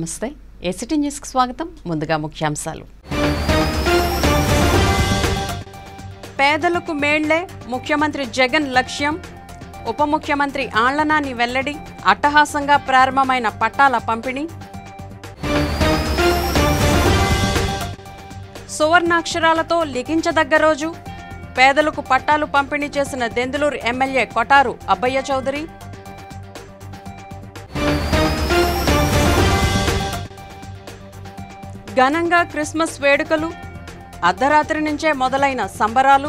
నమస్తే ఏసిటీ న్యూస్కి స్వాగతం ముందుగా ముఖ్యాంశాలు పేదలకు మేళ్లే ముఖ్యమంత్రి జగన్ లక్ష్యం ఉప ముఖ్యమంత్రి ఆళ్లనాని వెల్లడి అట్టహాసంగా ప్రారంభమైన పట్టాల పంపిణీ సువర్ణాక్షరాలతో లిఖించదగ్గ రోజు పేదలకు పట్టాలు పంపిణీ చేసిన దెందులూరు ఎమ్మెల్యే కొటారు అబ్బయ్య చౌదరి ఘనంగా క్రిస్మస్ వేడుకలు అర్ధరాత్రి నుంచే మొదలైన సంబరాలు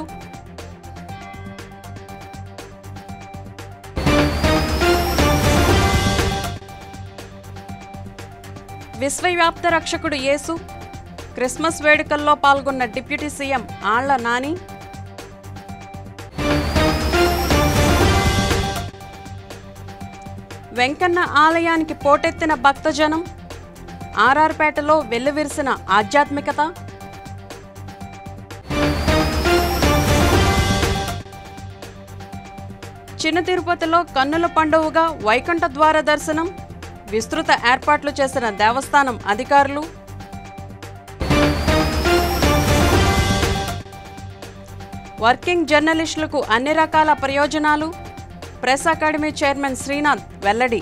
విశ్వవ్యాప్త రక్షకుడు యేసు క్రిస్మస్ వేడుకల్లో పాల్గొన్న డిప్యూటీ సీఎం ఆళ్ల నాని వెంకన్న ఆలయానికి పోటెత్తిన భక్తజనం ఆర్ఆర్పేటలో వెల్లువిరిసిన ఆధ్యాత్మికత చిన్న తిరుపతిలో కన్నుల పండువగా వైకుంఠ ద్వార దర్శనం విస్తృత ఏర్పాట్లు చేసిన దేవస్థానం అధికారులు వర్కింగ్ జర్నలిస్టులకు అన్ని రకాల ప్రయోజనాలు ప్రెస్ అకాడమీ చైర్మన్ శ్రీనాథ్ వెల్లడి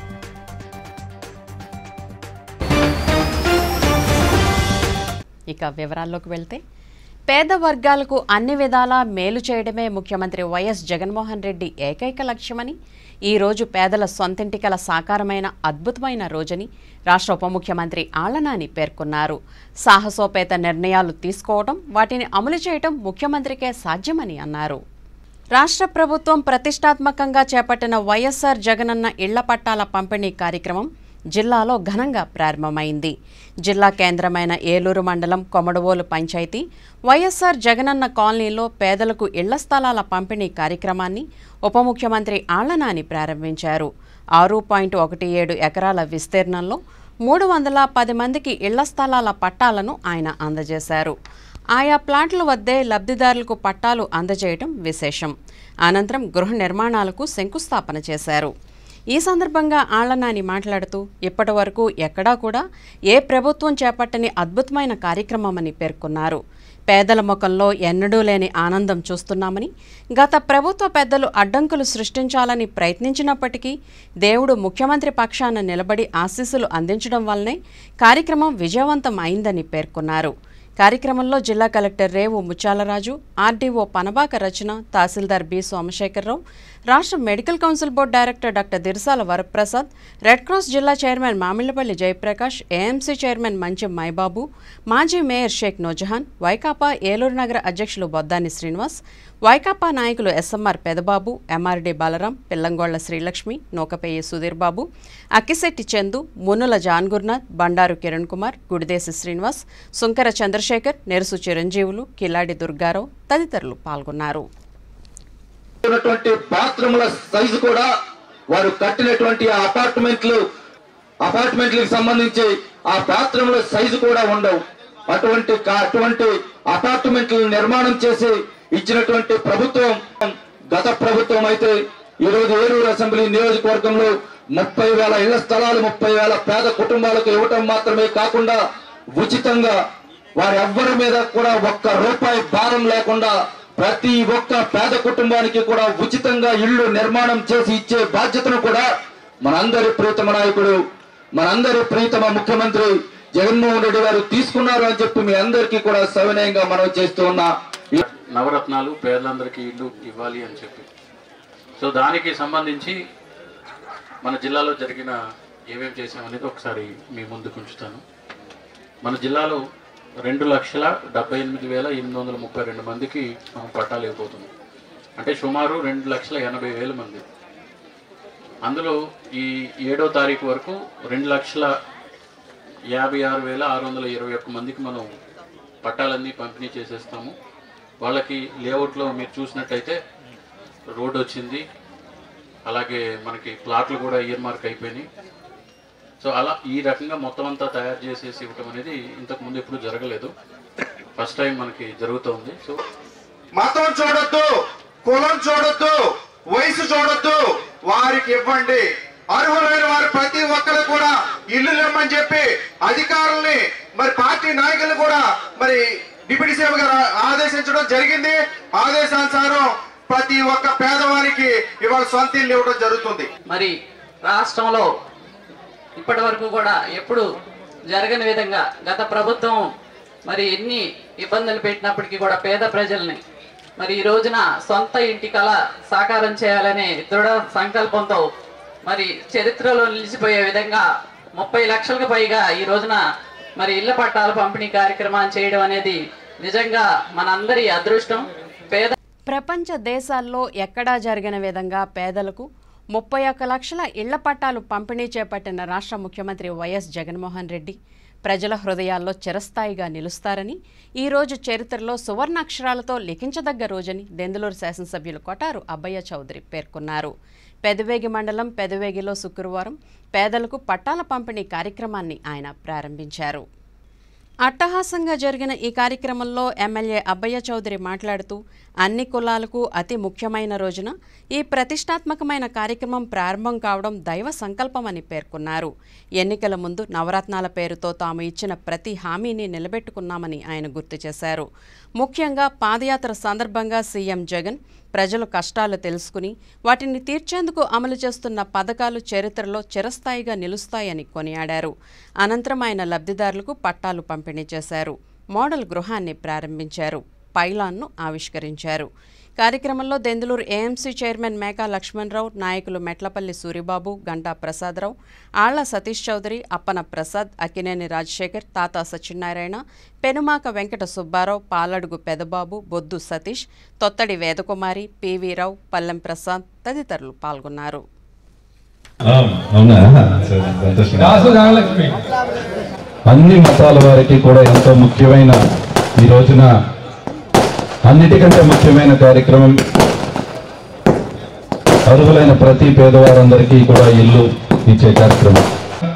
ఇక వివరాల్లోకి వెళ్తే పేద వర్గాలకు అన్ని విధాలా మేలు చేయడమే ముఖ్యమంత్రి వైఎస్ జగన్మోహన్ రెడ్డి ఏకైక లక్ష్యమని ఈ రోజు పేదల సొంతింటికల సాకారమైన అద్భుతమైన రోజని రాష్ట్ర ఉప ముఖ్యమంత్రి ఆళ్లనాని పేర్కొన్నారు సాహసోపేత నిర్ణయాలు తీసుకోవడం వాటిని అమలు చేయడం ముఖ్యమంత్రికే సాధ్యమని అన్నారు రాష్ట్ర ప్రభుత్వం ప్రతిష్టాత్మకంగా చేపట్టిన వైఎస్ఆర్ జగనన్న ఇళ్ల పట్టాల పంపిణీ కార్యక్రమం జిల్లాలో ఘనంగా ప్రారంభమైంది జిల్లా కేంద్రమైన ఏలూరు మండలం కొమడవోలు పంచాయతీ వైఎస్ఆర్ జగనన్న కాలనీలో పేదలకు ఇళ్ల స్థలాల పంపిణీ కార్యక్రమాన్ని ఉప ముఖ్యమంత్రి ఆళ్లనాని ప్రారంభించారు ఆరు పాయింట్ ఒకటి ఏడు ఎకరాల విస్తీర్ణంలో మూడు వందల పది మందికి ఇళ్ల స్థలాల పట్టాలను ఆయన అందజేశారు ఆయా ప్లాట్ల వద్దే లబ్ధిదారులకు పట్టాలు అందజేయడం విశేషం అనంతరం గృహ నిర్మాణాలకు శంకుస్థాపన చేశారు ఈ సందర్భంగా ఆళ్లనాని మాట్లాడుతూ ఇప్పటి వరకు ఎక్కడా కూడా ఏ ప్రభుత్వం చేపట్టని అద్భుతమైన కార్యక్రమమని పేర్కొన్నారు పేదల ముఖంలో ఎన్నడూ లేని ఆనందం చూస్తున్నామని గత ప్రభుత్వ పెద్దలు అడ్డంకులు సృష్టించాలని ప్రయత్నించినప్పటికీ దేవుడు ముఖ్యమంత్రి పక్షాన నిలబడి ఆశీస్సులు అందించడం వల్లనే కార్యక్రమం విజయవంతం అయిందని పేర్కొన్నారు కార్యక్రమంలో జిల్లా collector Revu Muchalaraju RDO Panabaka Rachana tahsildar B Somasekhararao రాష్ట్ర medical council board director doctor Dirsala Varaprasad red cross జిల్లా chairman Mamillapalli Jayaprakash AMC chairman Manchi Maibabu మాజీ మేయర్ షేక్ నూజహాన్ వైకాపా ఏలూరు నగర అధ్యక్షులు బొద్దాని శ్రీనివాస్ వైకాపా నాయకులు SMR Pedababu MRD Balaram Pillangolla Srilakshmi Nukapeyi Sudheer Babu Akkisetti Chandu Munnula John Gurunath Bandaru Kiran Kumar Gudideshi Srinivas Sunkara Chandrasekhar Nerusu Chiranjeevulu Kiladi Durgarao తదితరులు పాల్గొన్నారు ఉన్నటువంటి బాత్రూముల సైజు కూడా వారు కట్టినటువంటి ఆ అపార్ట్మెంట్లు అపార్ట్మెంట్లకు సంబంధించి ఆ బాత్రూముల సైజు కూడా ఉండవు అటువంటి కా- అటువంటి అపార్ట్మెంట్లు నిర్మాణం చేసి ఇచ్చినటువంటి ప్రభుత్వం గత ప్రభుత్వం అయితే ఈ రోజు ఏలూరు అసెంబ్లీ నియోజకవర్గంలో ముప్పై వేల ఇళ్ల స్థలాలు ముప్పై వేల పేద కుటుంబాలకు ఇవ్వటం మాత్రమే కాకుండా ఉచితంగా వారి ఎవ్వరి మీద కూడా ఒక్క రూపాయి భారం లేకుండా ప్రతి ఒక్క పేద కుటుంబానికి కూడా ఉచితంగా ఇళ్లు నిర్మాణం చేసి ఇచ్చే బాధ్యతను కూడా మనందరి ప్రీతమ నాయకుడు మనందరి ప్రీతమ ముఖ్యమంత్రి జగన్మోహన్ రెడ్డి గారు తీసుకున్నారు అని చెప్పి మీ అందరికీ కూడా సవినయంగా మనం చేస్తూ ఉన్నా నవరత్నాలు పేదలందరికీ ఇల్లు ఇవ్వాలి అని చెప్పి సో దానికి సంబంధించి మన జిల్లాలో జరిగిన ఏమేమి చేసామనేది ఒకసారి మీ ముందుకు ఉంచుతాను మన జిల్లాలో రెండు లక్షల డెబ్బై ఎనిమిది వేల ఎనిమిది వందల ముప్పై రెండు మందికి మనం పట్టాలు ఇవ్వబోతున్నాం అంటే సుమారు రెండు లక్షల ఎనభై వేల మంది అందులో ఈ ఏడో తారీఖు వరకు రెండు లక్షల యాభై ఆరు వేల ఆరు వందల ఇరవై ఒక్క మందికి మనం పట్టాలన్నీ పంపిణీ చేసేస్తాము వాళ్ళకి లేఅవుట్లో మీరు చూసినట్టయితే రోడ్ వచ్చింది అలాగే మనకి ప్లాట్లు కూడా ఇయర్ మార్క్ అయిపోయినాయి సో అలా ఈ రకంగా మొత్తం అంతా తయారు చేసేసి ఇవ్వటం అనేది ఇంతకు ముందు ఎప్పుడు జరగలేదు ఫస్ట్ టైం మనకి జరుగుతోంది సో మతం చూడొద్దు కులం చూడొద్దు వయసు చూడొద్దు వారికి ఇవ్వండి అర్హులైన వారు ప్రతి ఒక్కరు కూడా ఇల్లు ఇమ్మని చెప్పి అధికారుల్ని మరి పార్టీ నాయకులు కూడా మరి డిప్యూటీ సీఎం గారు ఆదేశించడం జరిగింది ఆదేశానుసారం ప్రతి ఒక్క పేదవారికి ఇవాళ సొంత ఇల్లు ఇవ్వడం జరుగుతుంది మరి రాష్ట్రంలో ఇప్పటి వరకు కూడా ఎప్పుడు జరగని విధంగా గత ప్రభుత్వం మరి ఎన్ని ఇబ్బందులు పెట్టినప్పటికీ కూడా పేద ప్రజల్ని మరి ఈ రోజున సొంత ఇంటి కళ సాకారం చేయాలనే దృఢ సంకల్పంతో మరి చరిత్రలో నిలిచిపోయే విధంగా ముప్పై లక్షలకు పైగా ఈ రోజున మరి ఇళ్ల పట్టాల పంపిణీ కార్యక్రమాన్ని చేయడం అనేది నిజంగా మనందరి అదృష్టం పేద ప్రపంచ దేశాల్లో ఎక్కడా జరిగిన విధంగా పేదలకు ముప్పై ఒక్క లక్షల ఇళ్ల పట్టాలు పంపిణీ చేపట్టిన రాష్ట్ర ముఖ్యమంత్రి వైఎస్ జగన్మోహన్ రెడ్డి ప్రజల హృదయాల్లో చిరస్థాయిగా నిలుస్తారని ఈ రోజు చరిత్రలో సువర్ణాక్షరాలతో లిఖించదగ్గ రోజని దెందులూరు శాసనసభ్యులు కొటారు అబ్బయ్య చౌదరి పేర్కొన్నారు పెదవేగి మండలం పెదవేగిలో శుక్రవారం పేదలకు పట్టాల పంపిణీ కార్యక్రమాన్ని ఆయన ప్రారంభించారు అట్టహాసంగా జరిగిన ఈ కార్యక్రమంలో ఎమ్మెల్యే అబ్బయ్య చౌదరి మాట్లాడుతూ అన్ని కులాలకు అతి ముఖ్యమైన రోజున ఈ ప్రతిష్టాత్మకమైన కార్యక్రమం ప్రారంభం కావడం దైవ సంకల్పమని పేర్కొన్నారు ఎన్నికల ముందు నవరత్నాల పేరుతో తాము ఇచ్చిన ప్రతి హామీని నిలబెట్టుకున్నామని ఆయన గుర్తు చేశారు ముఖ్యంగా పాదయాత్ర సందర్భంగా సీఎం జగన్ ప్రజలు కష్టాలు తెలుసుకుని వాటిని తీర్చేందుకు అమలు చేస్తున్న పథకాలు చరిత్రలో చిరస్థాయిగా నిలుస్తాయని కొనియాడారు అనంతరం ఆయన లబ్ధిదారులకు పట్టాలు పంపిణీ చేశారు మోడల్ గృహాన్ని ప్రారంభించారు పైలాన్ను ఆవిష్కరించారు కార్యక్రమంలో దెందులూరు ఏఎంసీ చైర్మన్ మేకా లక్ష్మణరావు నాయకులు మెట్లపల్లి సూరిబాబు గంటా ప్రసాదరావు ఆళ్ల సతీష్ చౌదరి అప్పన ప్రసాద్ అక్కినేని రాజశేఖర్ తాతా సత్యనారాయణ పెనుమాక వెంకట సుబ్బారావు పాలడుగు పెదబాబు బొద్దు సతీష్ తొత్తడి వేదకుమారి పివి రావు పల్లెం ప్రసాద్ తదితరులు పాల్గొన్నారు ఆ, అవునా సరే, సంతోషం. దాసు నాగలక్ష్మి అన్ని మతాల వారికి కూడా ఎంతో ముఖ్యమైన ఈ రోజున అన్నిటికంటే ముఖ్యమైన కార్యక్రమం అర్హులైన ప్రతి పేదవారందరికీ కూడా ఇల్లు ఇచ్చే కార్యక్రమం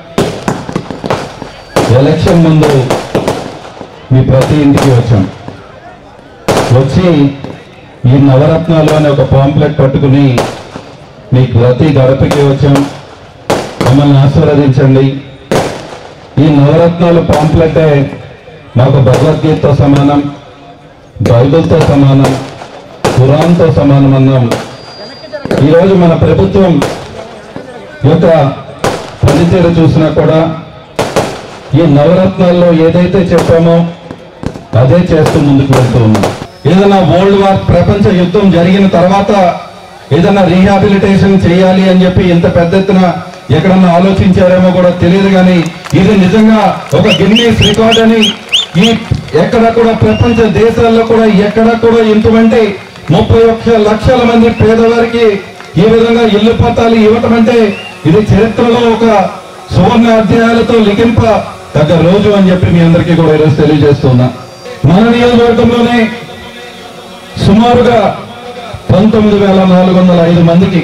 ఎలక్షన్ ముందు మీ ప్రతి ఇంటికి వచ్చాం వచ్చి ఈ నవరత్నాలు అనే ఒక పాంప్లెట్ పట్టుకుని మీ ప్రతి గడపకి వచ్చాం మమ్మల్ని ఆశీర్వదించండి ఈ నవరత్నాలు పాంప్లెటే మాకు భగవద్గీతతో సమానం బైబిల్తో సమానం ఖురాన్తో సమానం అన్నాం ఈరోజు మన ప్రభుత్వం యొక్క పనితీరు చూసినా కూడా ఈ నవరత్నాల్లో ఏదైతే చెప్పామో అదే చేస్తూ ముందుకు వెళ్తూ ఉన్నాం ఏదైనా వరల్డ్ వార్ ప్రపంచ యుద్ధం జరిగిన తర్వాత ఏదైనా రీహాబిలిటేషన్ చేయాలి అని చెప్పి ఇంత పెద్ద ఎత్తున ఎక్కడన్నా ఆలోచించారేమో కూడా తెలియదు కానీ ఇది నిజంగా ఒక గిన్నీస్ రికార్డ్ అని ఈ ఎక్కడ కూడా ప్రపంచ దేశాల్లో కూడా ఎక్కడ కూడా ఇంటువంటి ముప్పై ఒక్క లక్షల మంది పేదవారికి ఈ విధంగా ఇల్లు పట్టాలు ఇవ్వటం అంటే ఇది చరిత్రలో ఒక సువర్ణ అధ్యాయాలతో లిఖింప తగ్గ రోజు అని చెప్పి మీ అందరికీ కూడా ఈరోజు తెలియజేస్తున్నా మన నియోజకవర్గంలోనే సుమారుగా పంతొమ్మిది వేల నాలుగు వందల ఐదు మందికి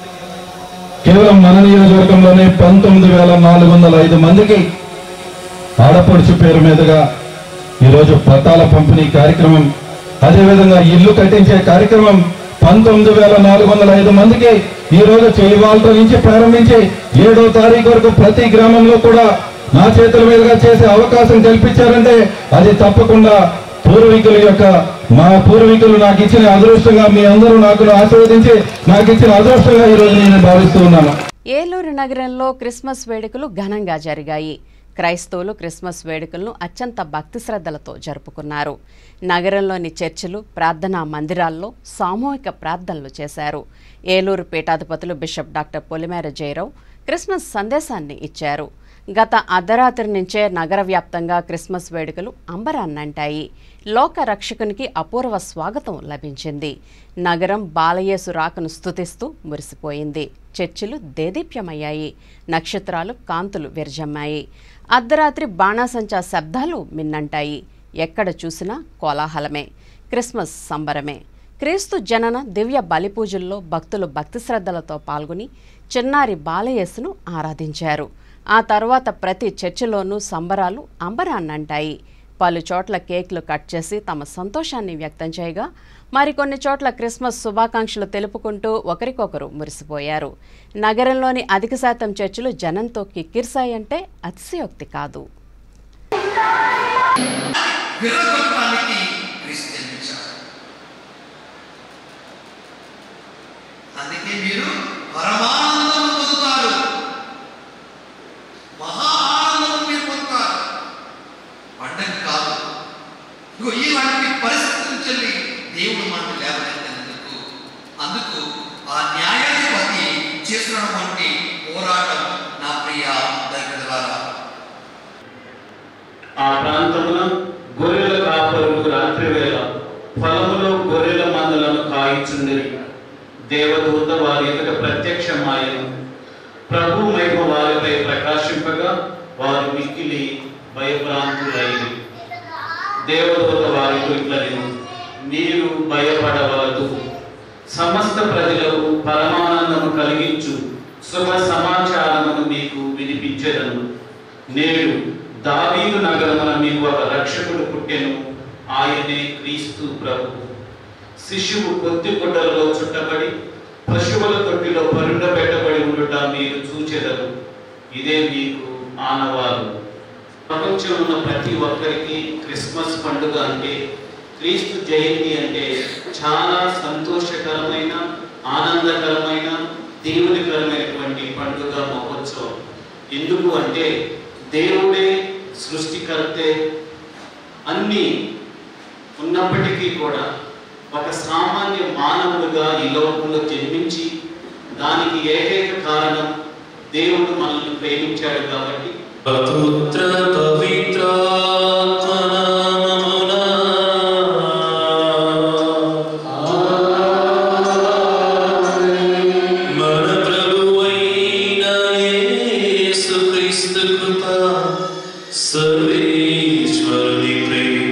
కేవలం మన నియోజకవర్గంలోనే పంతొమ్మిది వేల నాలుగు వందల ఐదు మందికి ఆడపడుచు పేరు మీదుగా ఈరోజు పట్టాల పంపిణీ కార్యక్రమం అదేవిధంగా ఇల్లు కట్టించే కార్యక్రమం పంతొమ్మిది వేల నాలుగు వందల ఐదు మందికి ఈ రోజు చేయివాళ్ళ నుంచి ప్రారంభించి ఏడో తారీఖు వరకు ప్రతి గ్రామంలో కూడా నా చేతుల మీదుగా చేసే అవకాశం కల్పించారంటే అది తప్పకుండా పూర్వీకుల యొక్క మా పూర్వీకులు నాకు ఇచ్చిన అదృష్టంగా మీ అందరూ నాకు ఆశీర్వదించి నాకు ఇచ్చిన అదృష్టంగా ఈ రోజు నేను భావిస్తూ ఉన్నాను ఏలూరు నగరంలో క్రిస్మస్ వేడుకలు ఘనంగా జరిగాయి క్రైస్తవులు క్రిస్మస్ వేడుకలను అత్యంత భక్తి శ్రద్ధలతో జరుపుకున్నారు నగరంలోని చర్చిలు ప్రార్థనా మందిరాల్లో సామూహిక ప్రార్థనలు చేశారు ఏలూరు పీఠాధిపతులు bishop doctor Polimera Jayarao Christmas సందేశాన్ని ఇచ్చారు గత అర్ధరాత్రి నుంచే నగర వ్యాప్తంగా క్రిస్మస్ వేడుకలు అంబరాన్నంటాయి లోక రక్షకునికి అపూర్వ స్వాగతం లభించింది నగరం బాలయేసు రాకను స్తుతిస్తూ మురిసిపోయింది చర్చిలు దేదీప్యమయ్యాయి నక్షత్రాలు కాంతులు విరజమ్మాయి అర్ధరాత్రి బాణాసంచా శబ్దాలు మిన్నంటాయి ఎక్కడ చూసినా కోలాహలమే క్రిస్మస్ సంబరమే క్రీస్తు జనన దివ్య బలిపూజల్లో భక్తులు భక్తి శ్రద్ధలతో పాల్గొని చిన్నారి బాలయేసును ఆరాధించారు ఆ తర్వాత ప్రతి చర్చిలోనూ సంబరాలు అంబరాన్నంటాయి పలు చోట్ల కేక్లు కట్ చేసి తమ సంతోషాన్ని వ్యక్తం చేయగా మరికొన్ని చోట్ల క్రిస్మస్ శుభాకాంక్షలు తెలుపుకుంటూ ఒకరికొకరు మురిసిపోయారు నగరంలోని అధిక శాతం చర్చిలు జనంతో కిక్కిరిశాయంటే అతిశయోక్తి కాదు విరగొట్టడానికి క్రీస్తు జన్మించాడు అందుకే మీరు పరమానందం పొందుతారు మహా ఆనందం మీరు పొందుతారు పండగ కాదు ఇగో ఇలాంటి పరిస్థితులు చెల్లి దేవుడు మనకు లేవనెత్తినందుకు అందుకు ఆ న్యాయాధిపతి చేస్తున్నటువంటి పోరాటం నా ప్రియ దైవజలారా ఆ ప్రాంతమున గొర్రెల కాపరులు రాత్రి వేళ ఫలములో గొర్రెల మందలను కాయిచుండిరి దేవదూత వారి ఎదుట ప్రత్యక్షమాయను ప్రభు మహిమ వారిపై ప్రకాశింపగా వారు మిక్కిలి భయభ్రాంతులైరి దేవదూత వారితో ఇట్లను మీరు భయపడవలదు సమస్త ప్రజలకు పరమానందము కలిగించు శుభ సమాచారమును మీకు వినిపించెదను నేడు దావీదు నగరమున మీకు ఒక రక్షకుడు పుట్టెను ఆయనే క్రీస్తు ప్రభు శిశువు కొద్ది గుడ్డలలో చుట్టబడి పశువుల తొట్టిలో పరుండబెట్టబడి ఉండుట మీరు చూచెదరు ఇదే మీకు ఆనవాలు ప్రపంచంలో ఉన్న ప్రతి ఒక్కరికి క్రిస్మస్ పండుగ అంటే క్రీస్తు జయంతి అంటే చాలా సంతోషకరమైన ఆనందకరమైన దేవునికరమైనటువంటి పండుగ మహోత్సవం ఎందుకు అంటే దేవుడే సృష్టికర్తే అన్నీ ఉన్నప్పటికీ కూడా ఒక సామాన్య మానవుడిగా ఈ లోకంలో జన్మించి దానికి ఏకైక కారణం దేవుడు మనల్ని ప్రేమించాడు కాబట్టి పుత్ర పవిత్రాత్మ నామమున మన ప్రభువైన యేసుక్రీస్తు కృప సర్వేశ్వరుని ప్రేమ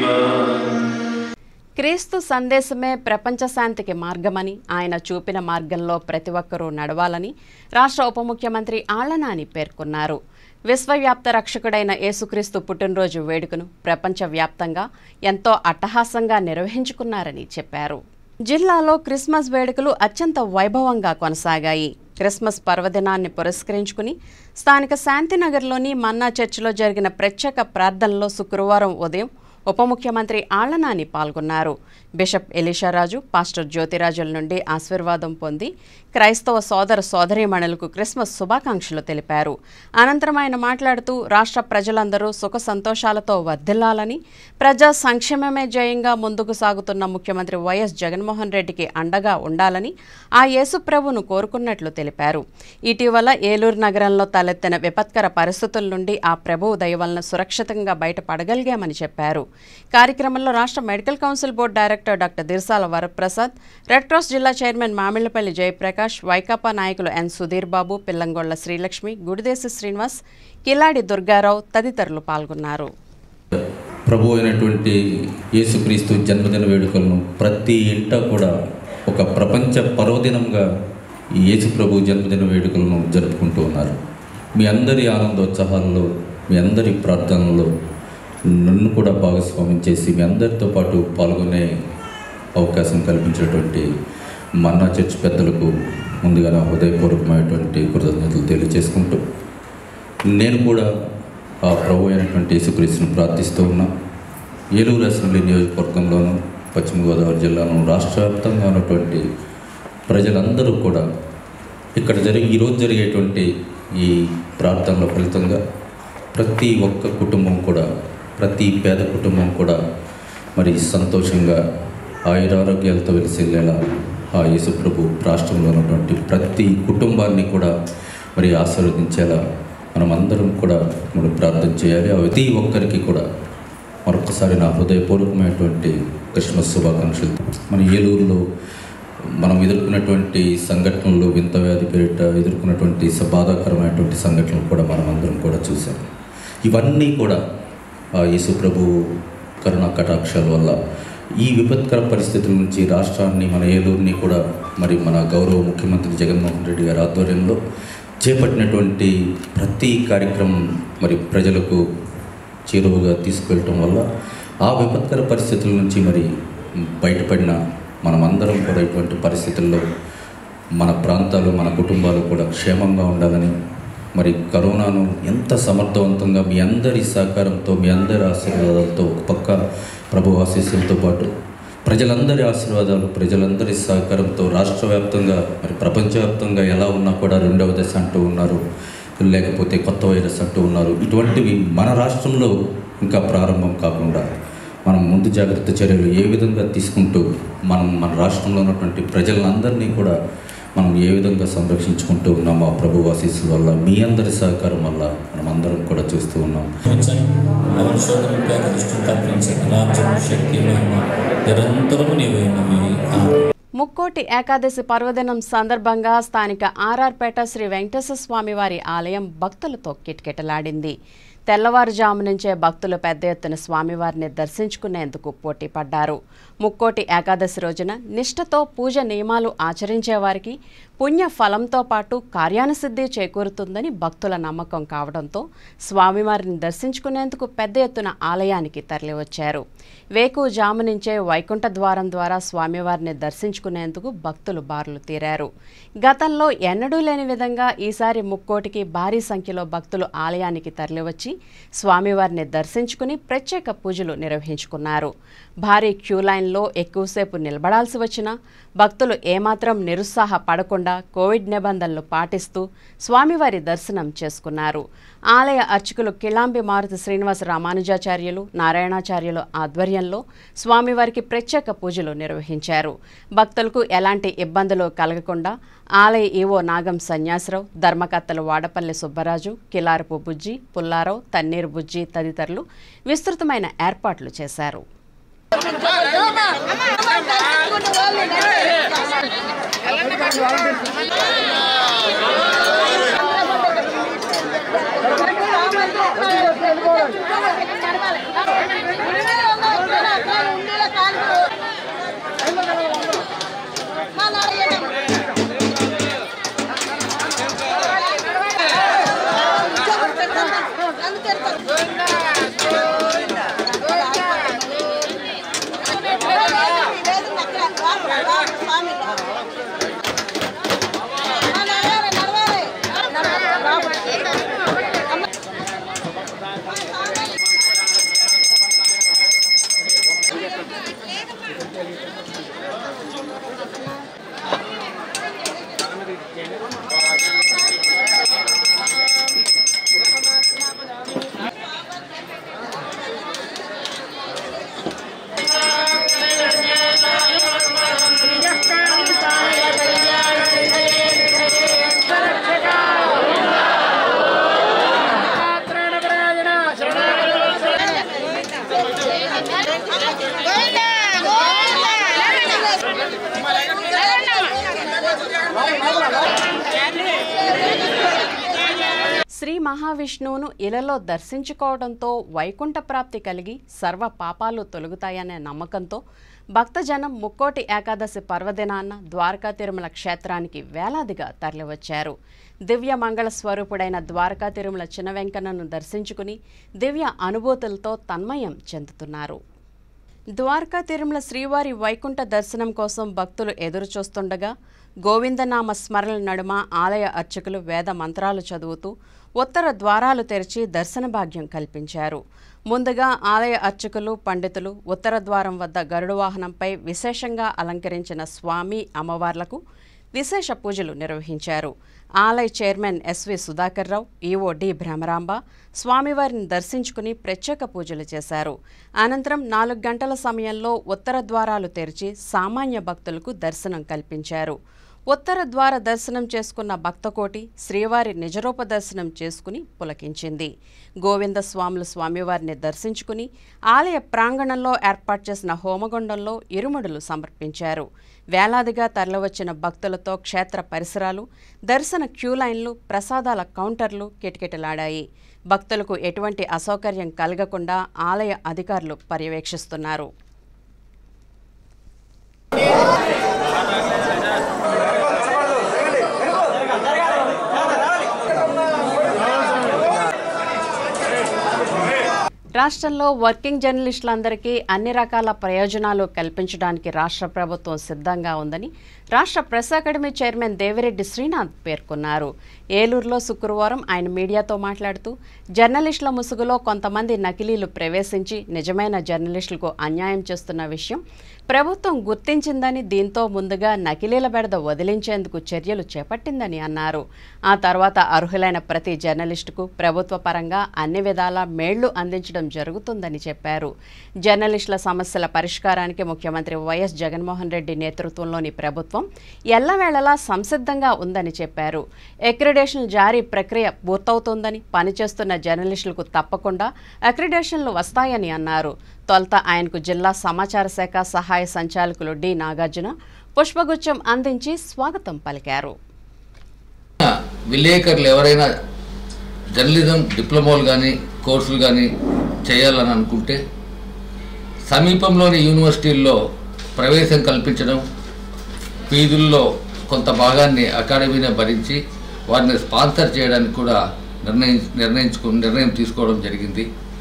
క్రీస్తు సందేశమే ప్రపంచ శాంతికి మార్గమని ఆయన చూపిన మార్గంలో ప్రతి ఒక్కరూ నడవాలని రాష్ట్ర ఉప ముఖ్యమంత్రి ఆళ్లనాని పేర్కొన్నారు విశ్వవ్యాప్త రక్షకుడైన యేసుక్రీస్తు పుట్టినరోజు వేడుకను ప్రపంచవ్యాప్తంగా ఎంతో అట్టహాసంగా నిర్వహించుకున్నారని చెప్పారు జిల్లాలో క్రిస్మస్ వేడుకలు అత్యంత వైభవంగా కొనసాగాయి క్రిస్మస్ పర్వదినాన్ని పురస్కరించుకుని స్థానిక శాంతినగర్లోని మన్నా చర్చిలో జరిగిన ప్రత్యేక ప్రార్థనలో శుక్రవారం ఉదయం ఉప ముఖ్యమంత్రి ఆళ్లనాని పాల్గొన్నారు బిషప్ ఎలీషారాజు పాస్టర్ జ్యోతిరాజుల నుండి ఆశీర్వాదం పొంది క్రైస్తవ సోదర సోదరీమణులకు క్రిస్మస్ శుభాకాంక్షలు తెలిపారు అనంతరం ఆయన మాట్లాడుతూ రాష్ట్ర ప్రజలందరూ సుఖ సంతోషాలతో వర్ధిల్లాలని ప్రజా సంక్షేమమే జయంగా ముందుకు సాగుతున్న ముఖ్యమంత్రి వైఎస్ జగన్మోహన్ రెడ్డికి అండగా ఉండాలని ఆ యేసు ప్రభును కోరుకున్నట్లు తెలిపారు ఇటీవల ఏలూరు నగరంలో తలెత్తిన విపత్కర పరిస్థితుల నుండి ఆ ప్రభువు దయ వలన సురక్షితంగా బయటపడగలిగామని చెప్పారు కార్యక్రమంలో రాష్ట్ర medical council board director doctor Dirsala Varaprasad red cross జిల్లా చైర్మన్ మామిళ్లపల్లి జయప్రకాష్ వైకాపా నాయకులు ఎన్ సుధీర్ బాబు పిల్లంగొళ్ల శ్రీలక్ష్మి గుడిదేశి శ్రీనివాస్ కిలాడి దుర్గారావు తదితరులు పాల్గొన్నారు ప్రభు అయినటువంటి యేసుక్రీస్తు జన్మదిన వేడుకలను ప్రతి ఇంట కూడా ఒక ప్రపంచ పర్వదినంగా ఈ యేసు ప్రభు జన్మదిన వేడుకలను జరుపుకుంటూ ఉన్నారు మీ అందరి ఆనందోత్సాహాల్లో మీ అందరి ప్రార్థనలో నన్ను కూడా భాగస్వామ్యం చేసి మీ అందరితో పాటు పాల్గొనే అవకాశం కల్పించినటువంటి మన్నా చర్చ్ పెద్దలకు ముందుగా నా హృదయపూర్వకమైనటువంటి కృతజ్ఞతలు తెలియజేసుకుంటూ నేను కూడా ఆ ప్రభు అయినటువంటి యేసుక్రీస్తును ప్రార్థిస్తూ ఉన్నా ఏలూరు అసెంబ్లీ నియోజకవర్గంలోను పశ్చిమ గోదావరి జిల్లాను రాష్ట్ర వ్యాప్తంగా ఉన్నటువంటి ప్రజలందరూ కూడా ఇక్కడ జరిగి ఈరోజు జరిగేటువంటి ఈ ప్రార్థనల ఫలితంగా ప్రతి ఒక్క కుటుంబం కూడా ప్రతి పేద కుటుంబం కూడా మరి సంతోషంగా ఆయురారోగ్యాలతో వెలిసేలా ఆ యేసుప్రభు రాష్ట్రంలో ఉన్నటువంటి ప్రతి కుటుంబాన్ని కూడా మరి ఆశీర్వదించేలా మనం అందరం కూడా మనం ప్రార్థన చేయాలి ఆ ప్రతి ఒక్కరికి కూడా మరొకసారి నా హృదయపూర్వకమైనటువంటి క్రిస్మస్ శుభాకాంక్షలు మన ఏలూరులో మనం ఎదుర్కొన్నటువంటి సంఘటనలు వింత వ్యాధి పేరిట ఎదుర్కొన్నటువంటి స- బాధాకరమైనటువంటి సంఘటనలు కూడా మనం అందరం కూడా చూసాం ఇవన్నీ కూడా ఆ యేసు ప్రభు కరుణా కటాక్షాల వల్ల ఈ విపత్కర పరిస్థితుల నుంచి రాష్ట్రాన్ని మన ఏలూరుని కూడా మరి మన గౌరవ ముఖ్యమంత్రి జగన్మోహన్ రెడ్డి గారి ఆధ్వర్యంలో చేపట్టినటువంటి ప్రతి కార్యక్రమం మరి ప్రజలకు చేరువగా తీసుకెళ్ళటం వల్ల ఆ విపత్కర పరిస్థితుల నుంచి మరి బయటపడిన మనమందరం కూడా ఇటువంటి పరిస్థితుల్లో మన ప్రాంతాలు మన కుటుంబాలు కూడా క్షేమంగా ఉండాలని మరి కరోనాను ఎంత సమర్థవంతంగా మీ అందరి సహకారంతో మీ అందరి ఆశీర్వాదాలతో ఒక పక్క ప్రభు ఆశీస్సులతో పాటు ప్రజలందరి ఆశీర్వాదాలు ప్రజలందరి సహకారంతో రాష్ట్ర వ్యాప్తంగా మరి ప్రపంచవ్యాప్తంగా ఎలా ఉన్నా కూడా రెండవ దశ అంటూ ఉన్నారు లేకపోతే కొత్త వైరస్ అంటూ ఉన్నారు ఇటువంటివి మన రాష్ట్రంలో ఇంకా ప్రారంభం కాకుండా మనం ముందు జాగ్రత్త చర్యలు ఏ విధంగా తీసుకుంటూ మనం మన రాష్ట్రంలో ఉన్నటువంటి ప్రజలందరినీ కూడా మనం ఏ విధంగా సంరక్షించుకుంటూ ఉన్నామో ఆ ప్రభు ఆశీస్సుల వల్ల మీ అందరి సహకారం వల్ల మనం అందరం కూడా చూస్తూ ఉన్నాం అవని శోధన పేద దృష్టిని తప్పించి రాజ్యం శక్తి మహిమ నిరంతరము నీవైనవి ఆమెన్. ముక్కోటి ఏకాదశి పర్వదినం సందర్భంగా స్థానిక ఆర్ఆర్పేట శ్రీ వెంకటేశ్వర స్వామి వారి ఆలయం భక్తులతో కిటకిటలాడింది తెల్లవారుజాము నుంచే భక్తులు పెద్ద ఎత్తున స్వామివారిని దర్శించుకునేందుకు పోటీ పడ్డారు ముక్కోటి ఏకాదశి రోజున నిష్ఠతో పూజ నియమాలు ఆచరించే వారికి పుణ్య ఫలంతో పాటు కార్యానుసిద్ధి చేకూరుతుందని భక్తుల నమ్మకం కావడంతో స్వామివారిని దర్శించుకునేందుకు పెద్ద ఎత్తున ఆలయానికి తరలివచ్చారు వేకువజాము నుంచే వైకుంఠ ద్వారం ద్వారా స్వామివారిని దర్శించుకునేందుకు భక్తులు బారులు తీరారు గతంలో ఎన్నడూ లేని విధంగా ఈసారి ముక్కోటికి భారీ సంఖ్యలో భక్తులు ఆలయానికి తరలివచ్చి స్వామివారిని దర్శించుకుని ప్రత్యేక పూజలు నిర్వహించుకున్నారు భారీ క్యూ లైన్లో ఎక్కువసేపు నిలబడాల్సి వచ్చినా భక్తులు ఏమాత్రం నిరుత్సాహపడకుండా కోవిడ్ నిబంధనలు పాటిస్తూ స్వామివారి దర్శనం చేసుకున్నారు ఆలయ అర్చకులు కిళాంబి మారుతి శ్రీనివాస రామానుజాచార్యులు నారాయణాచార్యులు ఆధ్వర్యంలో స్వామివారికి ప్రత్యేక పూజలు నిర్వహించారు భక్తులకు ఎలాంటి ఇబ్బందులు కలగకుండా ఆలయ ఈవో నాగం సన్యాసరావు ధర్మకర్తలు వాడపల్లి సుబ్బరాజు కిలారపు బుజ్జి పుల్లారావు తన్నీరు బుజ్జి తదితరులు విస్తృతమైన ఏర్పాట్లు చేశారు శ్రీ మహావిష్ణువును ఇలలో దర్శించుకోవడంతో వైకుంఠ ప్రాప్తి కలిగి సర్వ పాపాలు తొలగుతాయనే నమ్మకంతో భక్తజనం ముక్కోటి ఏకాదశి పర్వదినాన్న ద్వారకా తిరుమల క్షేత్రానికి వేలాదిగా తరలివచ్చారు దివ్య మంగళ స్వరూపుడైన ద్వారకా తిరుమల చిన్న వెంకన్నను దర్శించుకుని దివ్య అనుభూతులతో తన్మయం చెందుతున్నారు ద్వారకా తిరుమల శ్రీవారి వైకుంఠ దర్శనం కోసం భక్తులు ఎదురు చూస్తుండగా గోవిందనామ స్మరణ నడుమ ఆలయ అర్చకులు వేద మంత్రాలు చదువుతూ ఉత్తర ద్వారాలు తెరిచి దర్శన భాగ్యం కల్పించారు ముందుగా ఆలయ అర్చకులు పండితులు ఉత్తర ద్వారం వద్ద గరుడు వాహనంపై విశేషంగా అలంకరించిన స్వామి అమ్మవార్లకు విశేష పూజలు నిర్వహించారు ఆలయ chairman SV Sudhakar Rao EO D Bhramaramba స్వామివారిని దర్శించుకుని ప్రత్యేక పూజలు చేశారు అనంతరం నాలుగు గంటల సమయంలో ఉత్తర ద్వారాలు తెరిచి సామాన్య భక్తులకు దర్శనం కల్పించారు ఉత్తర ద్వార దర్శనం చేసుకున్న భక్తకోటి శ్రీవారి నిజరూప దర్శనం చేసుకుని పులకించింది గోవింద స్వాములు స్వామివారిని దర్శించుకుని ఆలయ ప్రాంగణంలో ఏర్పాటు చేసిన హోమగుండంలో ఇరుముడులు సమర్పించారు వేలాదిగా తరలివచ్చిన భక్తులతో క్షేత్ర పరిసరాలు దర్శన క్యూ లైన్లు ప్రసాదాల కౌంటర్లు కిటకిటలాడాయి భక్తులకు ఎటువంటి అసౌకర్యం కలగకుండా ఆలయ అధికారులు పర్యవేక్షిస్తున్నారు రాష్ట్రంలో వర్కింగ్ జర్నలిస్టులందరికీ అన్ని రకాల ప్రయోజనాలు కల్పించడానికి రాష్ట్ర ప్రభుత్వం సిద్ధంగా ఉందని రాష్ట్ర press academy chairman Devireddy Srinath పేర్కొన్నారు ఏలూరులో శుక్రవారం ఆయన మీడియాతో మాట్లాడుతూ జర్నలిస్టుల ముసుగులో కొంతమంది నకిలీలు ప్రవేశించి నిజమైన జర్నలిస్టులకు అన్యాయం చేస్తున్న విషయం ప్రభుత్వం గుర్తించిందని దీంతో ముందుగా నకిలీల బెడద వదిలించేందుకు చర్యలు చేపట్టిందని అన్నారు ఆ తర్వాత అర్హులైన ప్రతి జర్నలిస్టుకు ప్రభుత్వ పరంగా అన్ని విధాలా మేళ్లు అందించడం జరుగుతుందని చెప్పారు జర్నలిస్టుల సమస్యల పరిష్కారానికి ముఖ్యమంత్రి వైఎస్ జగన్మోహన్ రెడ్డి నేతృత్వంలోని ప్రభుత్వం ఎల్లవేళలా సంసిద్ధంగా ఉందని చెప్పారు అక్రిడేషన్ జారీ ప్రక్రియ పూర్తవుతోందని పనిచేస్తున్న జర్నలిస్టులకు తప్పకుండా అక్రిడేషన్లు వస్తాయని అన్నారు తొలుత ఆయనకు జిల్లా సమాచార శాఖ సహాయ సంచాలకులు డి నాగార్జున పుష్పగుచ్చం అందించి స్వాగతం పలికారు విలేకరులు ఎవరైనా జర్నలిజం డిప్లొమాలు కానీ కోర్సులు కానీ చేయాలని అనుకుంటే సమీపంలోని యూనివర్సిటీల్లో ప్రవేశం కల్పించడం ఫీజుల్లో కొంత భాగాన్ని అకాడమీనే భరించి వారిని స్పాన్సర్ చేయడానికి కూడా నిర్ణయి నిర్ణయించుకు నిర్ణయం తీసుకోవడం జరిగింది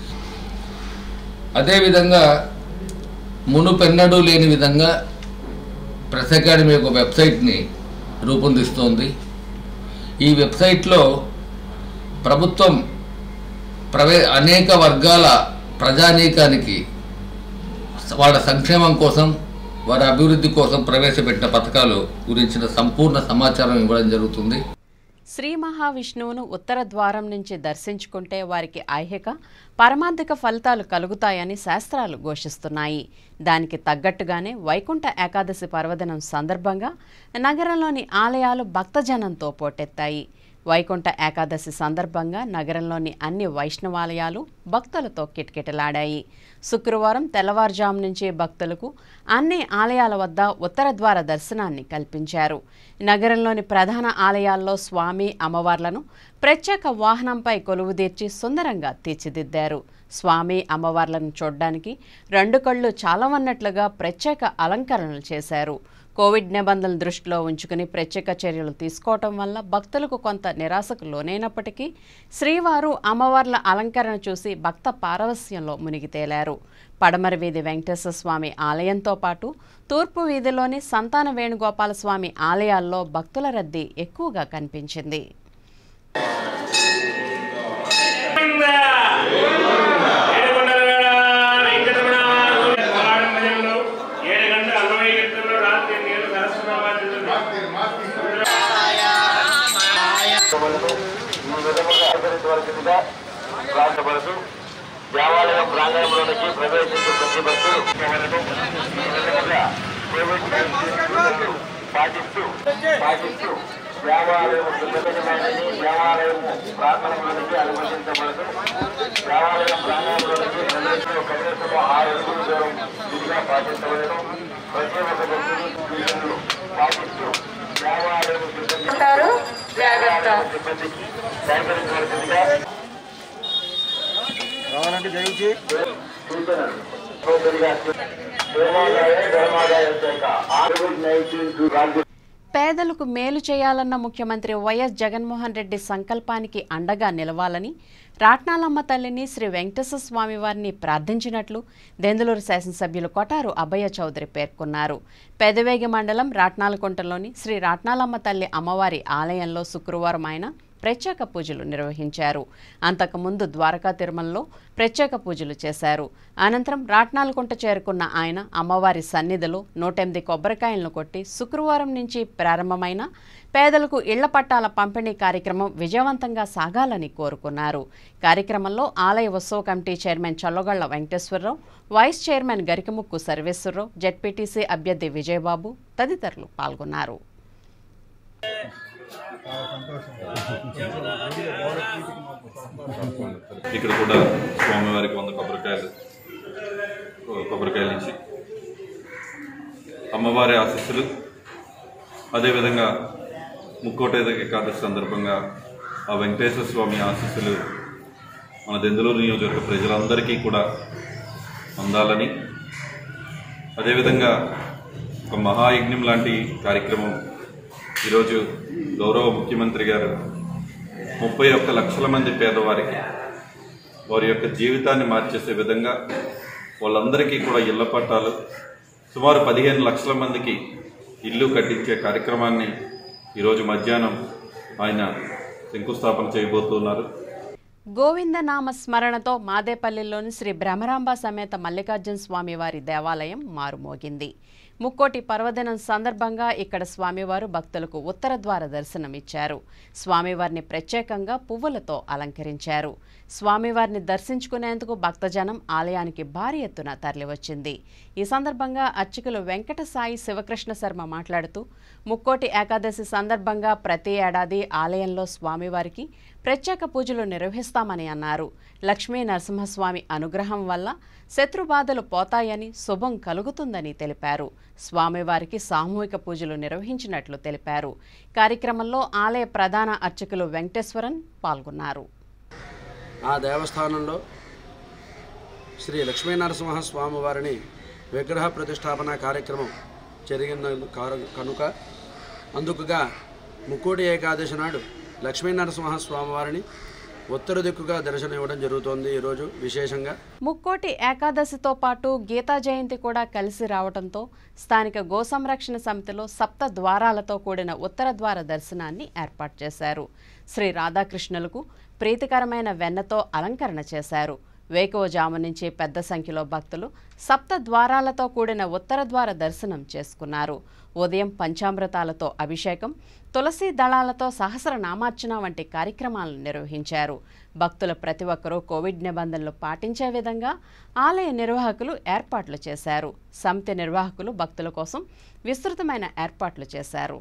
అదేవిధంగా మునుపెన్నడూ లేని విధంగా ప్రెస్ అకాడమీ ఒక వెబ్సైట్ని రూపొందిస్తోంది ఈ వెబ్సైట్లో ప్రభుత్వం ప్రవే అనేక వర్గాల ప్రజానీకానికి వాళ్ళ సంక్షేమం కోసం వారి అభివృద్ధి కోసం ప్రవేశపెట్టిన పథకాలు గురించిన సంపూర్ణ సమాచారం ఇవ్వడం జరుగుతుంది శ్రీ మహావిష్ణువును ఉత్తర ద్వారం నుంచి దర్శించుకుంటే వారికి ఐహిక పరమార్థిక ఫలితాలు కలుగుతాయని శాస్త్రాలు ఘోషిస్తున్నాయి దానికి తగ్గట్టుగానే వైకుంఠ ఏకాదశి పర్వదినం సందర్భంగా నగరంలోని ఆలయాలు భక్తజనంతో పోటెత్తాయి వైకుంఠ ఏకాదశి సందర్భంగా నగరంలోని అన్ని వైష్ణవాలయాలు భక్తులతో కిటకిటలాడాయి శుక్రవారం తెల్లవారుజాము నుంచి భక్తులకు అన్ని ఆలయాల వద్ద ఉత్తర ద్వార దర్శనాన్ని కల్పించారు నగరంలోని ప్రధాన ఆలయాల్లో స్వామి అమ్మవార్లను ప్రత్యేక వాహనంపై కొలువుదీర్చి సుందరంగా తీర్చిదిద్దారు స్వామి అమ్మవార్లను చూడ్డానికి రెండు కళ్ళు చాలవన్నట్లుగా ప్రత్యేక అలంకరణలు చేశారు కోవిడ్ నిబంధనలు దృష్టిలో ఉంచుకుని ప్రత్యేక చర్యలు తీసుకోవటం వల్ల భక్తులకు కొంత నిరాశకు లోనైనప్పటికీ శ్రీవారు అమ్మవార్ల అలంకరణ చూసి భక్త పారవస్యంలో మునిగి తేలారు పడమర వీధి వెంకటేశ్వర స్వామి ఆలయంతో పాటు తూర్పు వీధిలోని సంతాన వేణుగోపాల స్వామి ఆలయాల్లో భక్తుల రద్దీ ఎక్కువగా కనిపించింది రాష్ట్రపడుతూ దేవాలయం ప్రాంగణంలోనికి ప్రవేశించే ప్రతి భక్తులు కోవిడ్ నైన్టీన్ పాటిస్తూ పాటిస్తూ దేవాలయం సుందరమైనది దేవాలయం ప్రాంగణంలోనికి అనుమతించబడుతూ దేవాలయం ప్రాంగణంలోనికి ప్రవేశించే ప్రవేశంలో ఆరు అడుగుల దూరం విధిగా పాటించబడడం ప్రతి ఒక్క భక్తులు పాటిస్తూ దేవాలయం సిబ్బంది దేవాలయం సిబ్బందికి సహకరించవలసిందిగా రావాలంటే దయచేసి సూచనలు దేవాదాయ ధర్మాదాయ శాఖ కోవిడ్ నైన్టీన్ రాజ్య పేదలకు మేలు చేయాలన్న ముఖ్యమంత్రి వైఎస్ జగన్మోహన్ రెడ్డి సంకల్పానికి అండగా నిలవాలని రాట్నాలమ్మ తల్లిని శ్రీ వెంకటేశ్వర స్వామి వారిని ప్రార్థించినట్లు దెందులూరు శాసనసభ్యులు కొటారు అభయ చౌదరి పేర్కొన్నారు పెదవేగి మండలం రాట్నాలకుంటలోని శ్రీ రాట్నాలమ్మ తల్లి అమ్మవారి ఆలయంలో శుక్రవారం ఆయన ప్రత్యేక పూజలు నిర్వహించారు అంతకుముందు ద్వారకా తిరుమలలో ప్రత్యేక పూజలు చేశారు అనంతరం రాట్నాలకుంట చేరుకున్న ఆయన అమ్మవారి సన్నిధిలో నూటెనిమిది కొబ్బరికాయలను కొట్టి శుక్రవారం నుంచి ప్రారంభమైన పేదలకు ఇళ్ల పట్టాల పంపిణీ కార్యక్రమం విజయవంతంగా సాగాలని కోరుకున్నారు కార్యక్రమంలో ఆలయ ఉత్సవ committee chairman Challagalla Venkateswararao vice chairman Garikamukku Sarveswararao ZPTC అభ్యర్థి విజయబాబు తదితరులు పాల్గొన్నారు ఇక్కడ కూడా స్వామివారికి వంద కొబ్బరికాయలు కొబ్బరికాయలు ఇచ్చి అమ్మవారి ఆశీస్సులు అదేవిధంగా ముక్కోట ఏకాదశి సందర్భంగా ఆ వెంకటేశ్వర స్వామి ఆశీస్సులు మన దెందులూరు నియోజకవర్గ ప్రజలందరికీ కూడా అందాలని అదేవిధంగా ఒక మహాయజ్ఞం లాంటి కార్యక్రమం ఈరోజు గౌరవ ముఖ్యమంత్రి గారు ముప్పై ఒక్క లక్షల మంది పేదవారికి వారి యొక్క జీవితాన్ని మార్చేసే విధంగా వాళ్ళందరికీ కూడా ఇళ్ల పట్టాలు సుమారు పదిహేను లక్షల మందికి ఇల్లు కట్టించే కార్యక్రమాన్ని ఈరోజు మధ్యాహ్నం ఆయన శంకుస్థాపన చేయబోతున్నారు గోవిందనామ స్మరణతో మాదేపల్లిలోని శ్రీ భ్రమరాంబ సమేత మల్లికార్జున స్వామి వారి దేవాలయం మారుమోగింది ముక్కోటి పర్వదినం సందర్భంగా ఇక్కడ స్వామివారు భక్తులకు ఉత్తర ద్వార దర్శనమిచ్చారు స్వామివారిని ప్రత్యేకంగా పువ్వులతో అలంకరించారు స్వామివారిని దర్శించుకునేందుకు భక్తజనం ఆలయానికి భారీ ఎత్తున తరలివచ్చింది ఈ సందర్భంగా అర్చకులు వెంకట సాయి శివకృష్ణ శర్మ మాట్లాడుతూ ముక్కోటి ఏకాదశి సందర్భంగా ప్రతి ఏడాది ఆలయంలో స్వామివారికి ప్రత్యేక పూజలు నిర్వహిస్తామని అన్నారు లక్ష్మీ నరసింహస్వామి అనుగ్రహం వల్ల శత్రుబాధలు పోతాయని శుభం కలుగుతుందని తెలిపారు స్వామివారికి సామూహిక పూజలు నిర్వహించినట్లు తెలిపారు కార్యక్రమంలో ఆలయ ప్రధాన అర్చకులు వెంకటేశ్వరన్ పాల్గొన్నారు ఆ దేవస్థానంలో శ్రీ లక్ష్మీనరసింహ స్వామి వారిని విగ్రహ ప్రతిష్టాపన కార్యక్రమం జరిగిన కారు- కనుక అందుకుగా ముక్కోటి ఏకాదశి నాడు లక్ష్మీనరసింహ స్వామి వారిని ఉత్తర దిక్కుగా దర్శనం ఇవ్వడం జరుగుతోంది ఈరోజు విశేషంగా ముక్కోటి ఏకాదశితో పాటు గీతా జయంతి కూడా కలిసి రావడంతో స్థానిక గో సంరక్షణ సమితిలో సప్త ద్వారాలతో కూడిన ఉత్తర ద్వార దర్శనాన్ని ఏర్పాటు చేశారు శ్రీ రాధాకృష్ణులకు ప్రీతికరమైన వెన్నతో అలంకరణ చేశారు వేకువజాము నుంచి పెద్ద సంఖ్యలో భక్తులు సప్త ద్వారాలతో కూడిన ఉత్తర ద్వార దర్శనం చేసుకున్నారు ఉదయం పంచామృతాలతో అభిషేకం తులసి దళాలతో సహస్రనామార్చన వంటి కార్యక్రమాలను నిర్వహించారు భక్తులు ప్రతి ఒక్కరూ కోవిడ్ నిబంధనలు పాటించే విధంగా ఆలయ నిర్వాహకులు ఏర్పాట్లు చేశారు సమితి నిర్వాహకులు భక్తుల కోసం విస్తృతమైన ఏర్పాట్లు చేశారు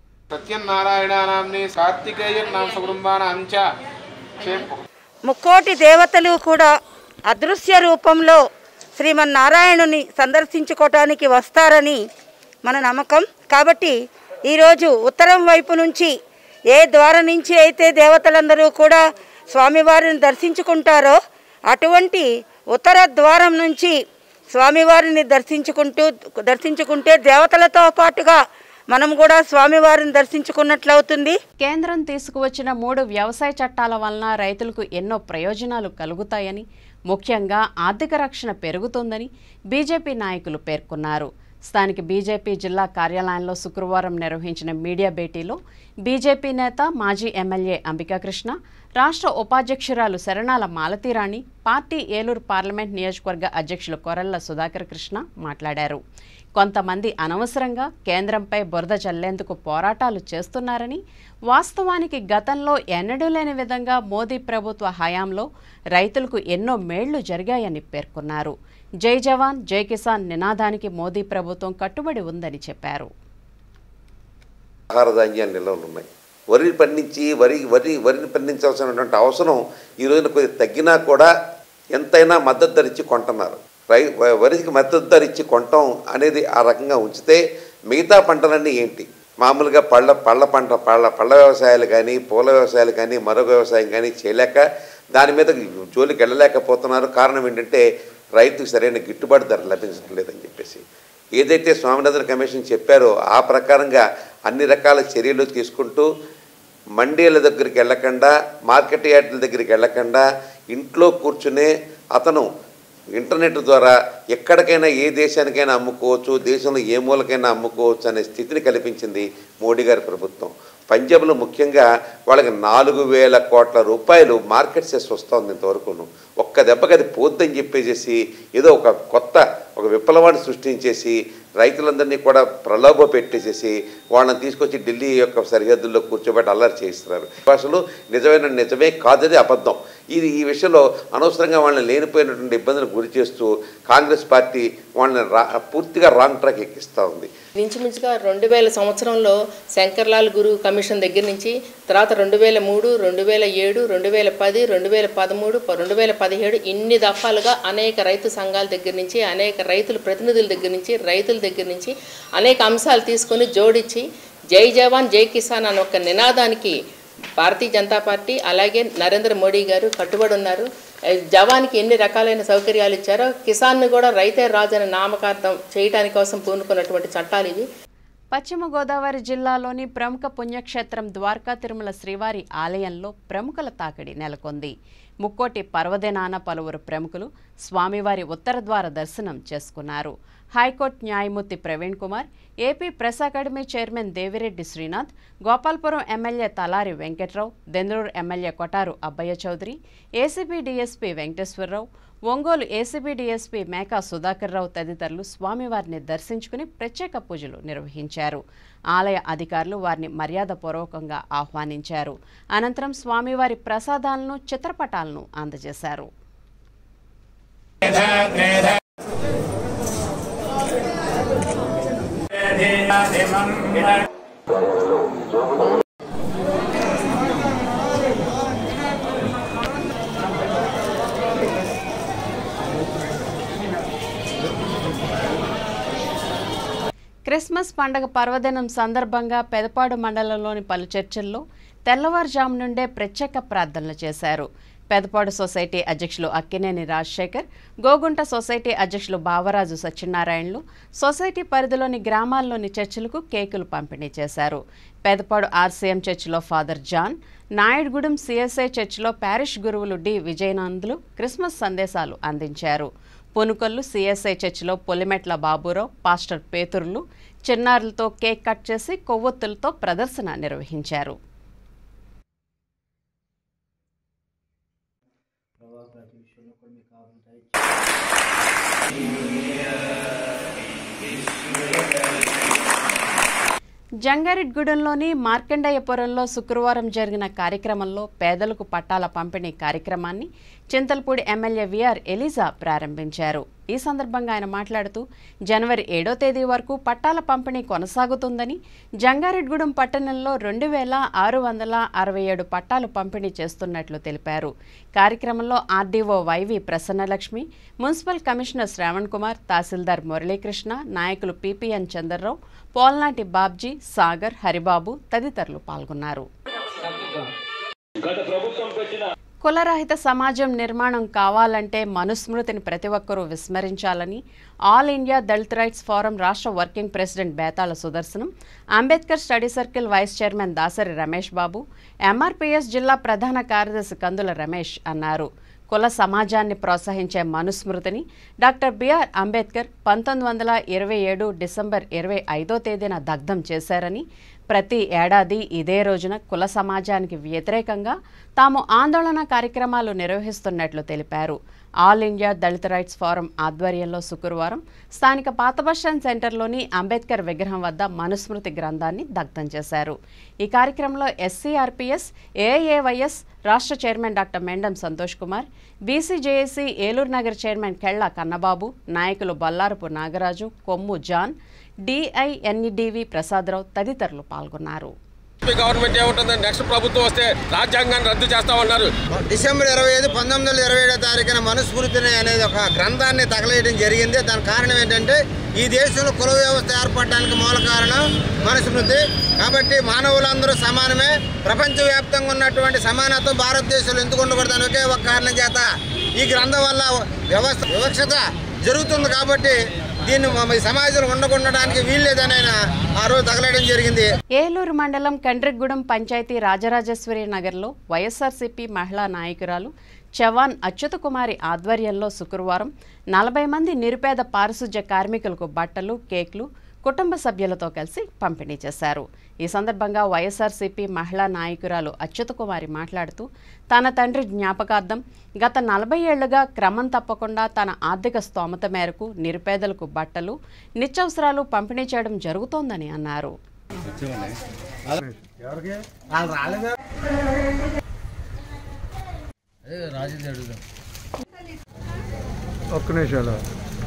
సత్యనారాయణానాంని కార్తికేయన్నాం సకుటుంబానాం చ క్షేమ ముక్కోటి దేవతలు కూడా అదృశ్య రూపంలో శ్రీమన్నారాయణుని సందర్శించుకోవటానికి వస్తారని మన నమ్మకం కాబట్టి ఈరోజు ఉత్తరం వైపు నుంచి ఏ ద్వారం నుంచి అయితే దేవతలందరూ కూడా స్వామివారిని దర్శించుకుంటారో అటువంటి ఉత్తర ద్వారం నుంచి స్వామివారిని దర్శించుకుంటూ దర్శించుకుంటే దేవతలతో పాటుగా మనం కూడా స్వామివారిని దర్శించుకున్నట్లవుతుంది కేంద్రం తీసుకువచ్చిన మూడు వ్యవసాయ చట్టాల వలన రైతులకు ఎన్నో ప్రయోజనాలు కలుగుతాయని ముఖ్యంగా ఆర్థిక రక్షణ పెరుగుతుందని బీజేపీ నాయకులు పేర్కొన్నారు స్థానిక బీజేపీ జిల్లా కార్యాలయంలో శుక్రవారం నిర్వహించిన మీడియా భేటీలో బీజేపీ నేత మాజీ ఎమ్మెల్యే అంబికాకృష్ణ రాష్ట్ర ఉపాధ్యక్షురాలు శరణాల మాలతీరాణి పార్టీ ఏలూరు పార్లమెంట్ నియోజకవర్గ అధ్యక్షులు కొరల్ల సుధాకర్ కృష్ణ మాట్లాడారు కొంతమంది అనవసరంగా కేంద్రంపై బురద చల్లేందుకు పోరాటాలు చేస్తున్నారని వాస్తవానికి గతంలో ఎన్నడూ లేని విధంగా మోదీ ప్రభుత్వ హయాంలో రైతులకు ఎన్నో మేళ్లు జరిగాయని పేర్కొన్నారు జై జవాన్ జై కిసాన్ నినాదానికి మోదీ ప్రభుత్వం కట్టుబడి ఉందని చెప్పారు ఆహార ధాన్యాలు నిల్వలు ఉన్నాయి వరి పండించి వరి వరి వరిని పండించాల్సినటువంటి అవసరం ఈ రోజున కొద్దిగా తగ్గినా కూడా ఎంతైనా మద్దతు ధర ఇచ్చి కొంటున్నారు రై వ- వరికి మద్దతు ధర ఇచ్చి కొనటం అనేది ఆ రకంగా ఉంచితే మిగతా పంటలన్నీ ఏంటి మామూలుగా పళ్ళ పళ్ళ పంట పళ్ళ పళ్ళ వ్యవసాయాలు కానీ పూల వ్యవసాయాలు కానీ మరొక వ్యవసాయం కానీ చేయలేక దాని మీద జోలికి వెళ్ళలేకపోతున్నారు కారణం ఏంటంటే రైతుకు సరైన గిట్టుబాటు ధర లభించడం లేదని చెప్పేసి ఏదైతే స్వామినాథన్ కమిషన్ చెప్పారో ఆ ప్రకారంగా అన్ని రకాల చర్యలు తీసుకుంటూ మండీల దగ్గరికి వెళ్ళకుండా మార్కెట్ యార్డుల దగ్గరికి వెళ్ళకుండా ఇంట్లో కూర్చునే అతను ఇంటర్నెట్ ద్వారా ఎక్కడికైనా ఏ దేశానికైనా అమ్ముకోవచ్చు దేశంలో ఏ మూలకైనా అమ్ముకోవచ్చు అనే స్థితిని కల్పించింది మోడీ గారి ప్రభుత్వం పంజాబ్లో ముఖ్యంగా వాళ్ళకి నాలుగు వేల కోట్ల రూపాయలు మార్కెట్ సెస్ వస్తుంది ఇంతవరకును ఒక్క దెబ్బకి అది పోద్దని చెప్పేసి ఏదో ఒక కొత్త ఒక విప్లవాన్ని సృష్టించేసి రైతులందరినీ కూడా ప్రలోభ పెట్టేసేసి వాళ్ళని తీసుకొచ్చి ఢిల్లీ యొక్క సరిహద్దుల్లో కూర్చోబెట్టి అల్లరి చేయిస్తున్నారు భాషలో నిజమైన నిజమే కాదది అబద్ధం ఇది ఈ విషయంలో అనవసరంగా వాళ్ళని లేనిపోయినటువంటి ఇబ్బందులకు గురి చేస్తూ కాంగ్రెస్ పార్టీ వాళ్ళని రా పూర్తిగా రాంగ్ ట్రాక్ ఎక్కిస్తూ ఉంది ఇంచుమించుగా రెండు వేల సంవత్సరంలో శంకర్లాల్ గురు కమిషన్ దగ్గర నుంచి తర్వాత రెండు వేల మూడు రెండు వేల ఏడు రెండు వేల పది రెండు వేల పదమూడు రెండు వేల పదిహేడు ఇన్ని దఫాలుగా అనేక రైతు సంఘాల దగ్గర నుంచి అనేక రైతుల ప్రతినిధుల దగ్గర నుంచి రైతుల దగ్గర నుంచి అనేక అంశాలు తీసుకొని జోడించి జై జవాన్ జై కిసాన్ అనే ఒక నినాదానికి భారతీయ జనతా పార్టీ అలాగే నరేంద్ర మోడీ గారు కట్టుబడి ఉన్నారు ఏ, జవాన్కి ఎన్ని రకాలైన సౌకర్యాలు ఇచ్చారో కిసాన్ను కూడా రైతే రాజు అనే నామకార్థం చేయటాని కోసం పూనుకున్నటువంటి చట్టాలు ఇవి పశ్చిమ గోదావరి జిల్లాలోని ప్రముఖ పుణ్యక్షేత్రం ద్వారకా తిరుమల శ్రీవారి ఆలయంలో ప్రముఖుల తాకిడి నెలకొంది ముక్కోటి పర్వదినాన పలువురు ప్రముఖులు స్వామివారి ఉత్తర ద్వార దర్శనం చేసుకున్నారు హైకోర్టు న్యాయమూర్తి Praveen Kumar AP press academy chairman Devireddy Srinath Gopalpuram MLA Talari Venkatrao Denduluru MLA Kotaru Abbayya Chowdary ACB DSP Venkateswararao Ongole ACB DSP Meka Sudhakar Rao తదితరులు స్వామివారిని దర్శించుకుని ప్రత్యేక పూజలు నిర్వహించారు ఆలయ అధికారులు వారిని మర్యాదపూర్వకంగా ఆహ్వానించారు అనంతరం స్వామివారి ప్రసాదాలను చిత్రపటాలను అందజేశారు క్రిస్మస్ పండగ పర్వదినం సందర్భంగా పెదపాడు మండలంలోని పలు చర్చిల్లో తెల్లవారుజాము నుండే ప్రత్యేక ప్రార్థనలు చేశారు పెదపాడు సొసైటీ అధ్యక్షులు అక్కినేని రాజశేఖర్ గోగుంట సొసైటీ అధ్యక్షులు బావరాజు సత్యనారాయణలు సొసైటీ పరిధిలోని గ్రామాల్లోని చర్చిలకు కేకులు పంపిణీ చేశారు పెదపాడు ఆర్సీఎం చర్చిలో ఫాదర్ జాన్ నాయుడుగూడెం సిఎస్ఐ చర్చిలో ప్యారిష్ గురువులు డి విజయనందులు క్రిస్మస్ సందేశాలు అందించారు పునుకొల్లు సిఎస్ఐ చర్చిలో పొలిమెట్ల బాబురావు పాస్టర్ పేతురులు చిన్నారులతో కేక్ కట్ చేసి కొవ్వొత్తులతో ప్రదర్శన నిర్వహించారు జంగారెడ్గూడెంలోని మార్కండయ్యపురంలో శుక్రవారం జరిగిన కార్యక్రమంలో పేదలకు పట్టాల పంపిణీ కార్యక్రమాన్ని చింతల్పూడి ఎమ్మెల్యే విఆర్ ఎలిజా ప్రారంభించారు ఈ సందర్భంగా ఆయన మాట్లాడుతూ జనవరి ఏడో తేదీ వరకు పట్టాల పంపిణీ కొనసాగుతుందని జంగారెడ్గూడెం పట్టణంలో రెండు వేల ఆరు వందల అరవై ఏడు పట్టాలు పంపిణీ చేస్తున్నట్లు తెలిపారు కార్యక్రమంలో RDO YV Prasannalakshmi municipal commissioner Shravan Kumar tahsildar Muralikrishna నాయకులు పిపిఎన్ చంద్రరావు పోల్నాటి బాబ్జీ సాగర్ హరిబాబు తదితరులు పాల్గొన్నారు కులరహిత సమాజం నిర్మాణం కావాలంటే మనుస్మృతిని ప్రతి ఒక్కరూ విస్మరించాలని all India Dalit rights forum రాష్ట్ర working president Betala Sudarshanam Ambedkar study circle vice chairman Dasari Ramesh Babu MRPS జిల్లా ప్రధాన కార్యదర్శి కందుల రమేష్ అన్నారు కుల సమాజాన్ని ప్రోత్సహించే మనుస్మృతిని డాక్టర్ బిఆర్ అంబేద్కర్ పంతొమ్మిది వందల ఇరవై ఏడు డిసెంబర్ ఇరవై ఐదో తేదీన దగ్ధం చేశారని ప్రతి ఏడాది ఇదే రోజున కుల సమాజానికి వ్యతిరేకంగా తాము ఆందోళన కార్యక్రమాలు నిర్వహిస్తున్నట్లు తెలిపారు all India Dalit rights forum ఆధ్వర్యంలో శుక్రవారం స్థానిక పాత బస్టాండ్ సెంటర్లోని అంబేద్కర్ విగ్రహం వద్ద మనుస్మృతి గ్రంథాన్ని దగ్ధం చేశారు ఈ కార్యక్రమంలో ఎస్సీఆర్పీఎస్ ఏఏవైఎస్ రాష్ట్ర chairman doctor Mendam Santosh Kumar BCJAC Eluru Nagar chairman Kella Kannababu నాయకులు బల్లారపు నాగరాజు కొమ్ము జాన్ డిఐఎన్ఈడివి ప్రసాదరావు తదితరులు పాల్గొన్నారు గవర్నమెంట్ ఏముంటుంది నెక్స్ట్ ప్రభుత్వం వస్తే రాజ్యాంగాన్ని రద్దు చేస్తామన్నారు డిసెంబర్ ఇరవై ఐదు పంతొమ్మిది వందల ఇరవై ఏడో తారీఖున మనుస్మృతిని అనేది ఒక గ్రంథాన్ని తగలేయడం జరిగింది దాని కారణం ఏంటంటే ఈ దేశంలో కుల వ్యవస్థ ఏర్పడడానికి మూల కారణం మనుస్మృతి కాబట్టి మానవులందరూ సమానమే ప్రపంచవ్యాప్తంగా ఉన్నటువంటి సమానత్వం భారతదేశంలో ఎందుకు ఉండకూడదని ఒకే ఒక కారణం చేత ఈ గ్రంథం వల్ల వ్యవస్థ వివక్షత జరుగుతుంది కాబట్టి దీన్ని మా- ఈ సమాజంలో ఉండకుండడానికి వీల్లేదని ఆయన ఆ రోజు తగలేయడం జరిగింది ఏలూరు మండలం కండ్రిగూడెం పంచాయతీ రాజరాజేశ్వరి నగర్లో వైఎస్ఆర్సీపీ మహిళా నాయకురాలు చవాన్ అచ్యుతకుమారి ఆధ్వర్యంలో శుక్రవారం నలభై మంది నిరుపేద పారిశుధ్య కార్మికులకు బట్టలు కేక్లు కుటుంబ సభ్యులతో కలిసి పంపిణీ చేశారు ఈ సందర్భంగా వైఎస్ఆర్సీపీ మహిళా నాయకురాలు అచ్యుతకుమారి మాట్లాడుతూ తన తండ్రి జ్ఞాపకార్థం గత నలభై ఏళ్లుగా క్రమం తప్పకుండా తన ఆర్థిక స్తోమత మేరకు నిరుపేదలకు బట్టలు నిత్యావసరాలు పంపిణీ చేయడం జరుగుతోందని అన్నారు ఒక్క నిమిషాలు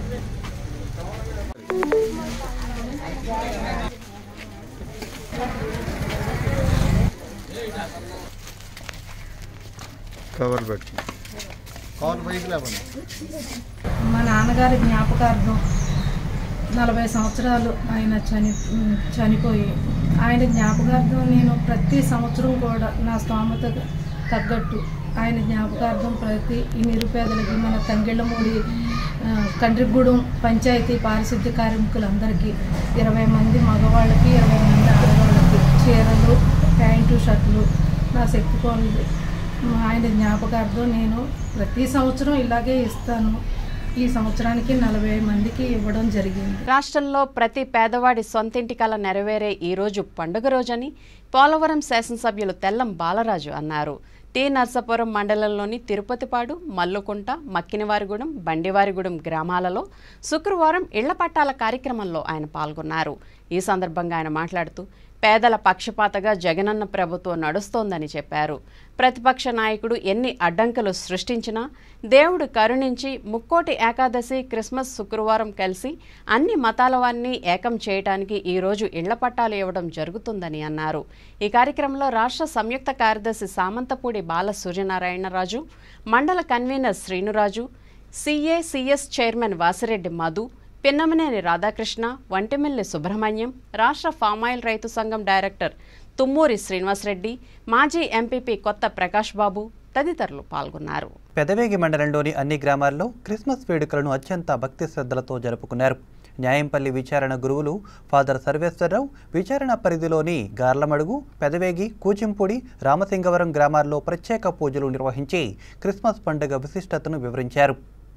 కవర్ పెట్టి కవర్ పైకి లేకుండా మా నాన్నగారి జ్ఞాపకార్థం నలభై సంవత్సరాలు ఆయన చని చనిపోయి ఆయన జ్ఞాపకార్థం నేను ప్రతి సంవత్సరం కూడా నా స్తోమత తగ్గట్టు ఆయన జ్ఞాపకార్థం ప్రతి ఈ నిరుపేదలకి మన తంగిళ్ళమూడి ఆ, కండ్రిగూడెం పంచాయతీ పారిశుద్ధ్య కార్మికులందరికీ ఇరవై మంది మగవాళ్ళకి ఇరవై మంది ఆడవాళ్ళకి చీరలు ప్యాంటు షర్ట్లు నా శక్తి కొలది ఆయన జ్ఞాపకార్థం నేను ప్రతి సంవత్సరం ఇలాగే ఇస్తాను ఈ సంవత్సరానికి నలభై మందికి ఇవ్వడం జరిగింది రాష్ట్రంలో ప్రతి పేదవాడి సొంతింటి కల నెరవేరే ఈ రోజు పండుగ రోజని పోలవరం శాసనసభ్యులు తెల్లం బాలరాజు అన్నారు టి నర్సాపురం మండలంలోని తిరుపతిపాడు మల్లుకుంట మక్కినవారిగూడెం బండివారిగూడెం గ్రామాలలో శుక్రవారం ఇళ్ల పట్టాల కార్యక్రమంలో ఆయన పాల్గొన్నారు ఈ సందర్భంగా ఆయన మాట్లాడుతూ పేదల పక్షపాతగా జగనన్న ప్రభుత్వం నడుస్తోందని చెప్పారు ప్రతిపక్ష నాయకుడు ఎన్ని అడ్డంకులు సృష్టించినా దేవుడు కరుణించి ముక్కోటి ఏకాదశి క్రిస్మస్ శుక్రవారం కలిసి అన్ని మతాల వారిని ఏకం చేయడానికి ఈరోజు ఇళ్ల పట్టాలు ఇవ్వడం జరుగుతుందని అన్నారు ఈ కార్యక్రమంలో రాష్ట్ర సంయుక్త కార్యదర్శి సామంతపూడి బాల సూర్యనారాయణరాజు మండల convener Sreenuraju CACS chairman Vasireddy Madhu Pinnamaneni Radhakrishna Vantimilli Subrahmanyam రాష్ట్ర ఫామాయిల్ రైతు సంఘం డైరెక్టర్ తుమ్మూరి శ్రీనివాసరెడ్డి మాజీ ఎంపీపీ కొత్త ప్రకాష్ బాబు తదితరులు పాల్గొన్నారు పెదవేగి మండలంలోని అన్ని గ్రామాల్లో క్రిస్మస్ వేడుకలను అత్యంత భక్తి శ్రద్ధలతో జరుపుకున్నారు న్యాయంపల్లి విచారణ గురువులు ఫాదర్ సర్వేశ్వరరావు విచారణ పరిధిలోని గార్లమడుగు పెదవేగి కూచింపూడి రామసింగవరం గ్రామాల్లో ప్రత్యేక పూజలు నిర్వహించి క్రిస్మస్ పండుగ విశిష్టతను వివరించారు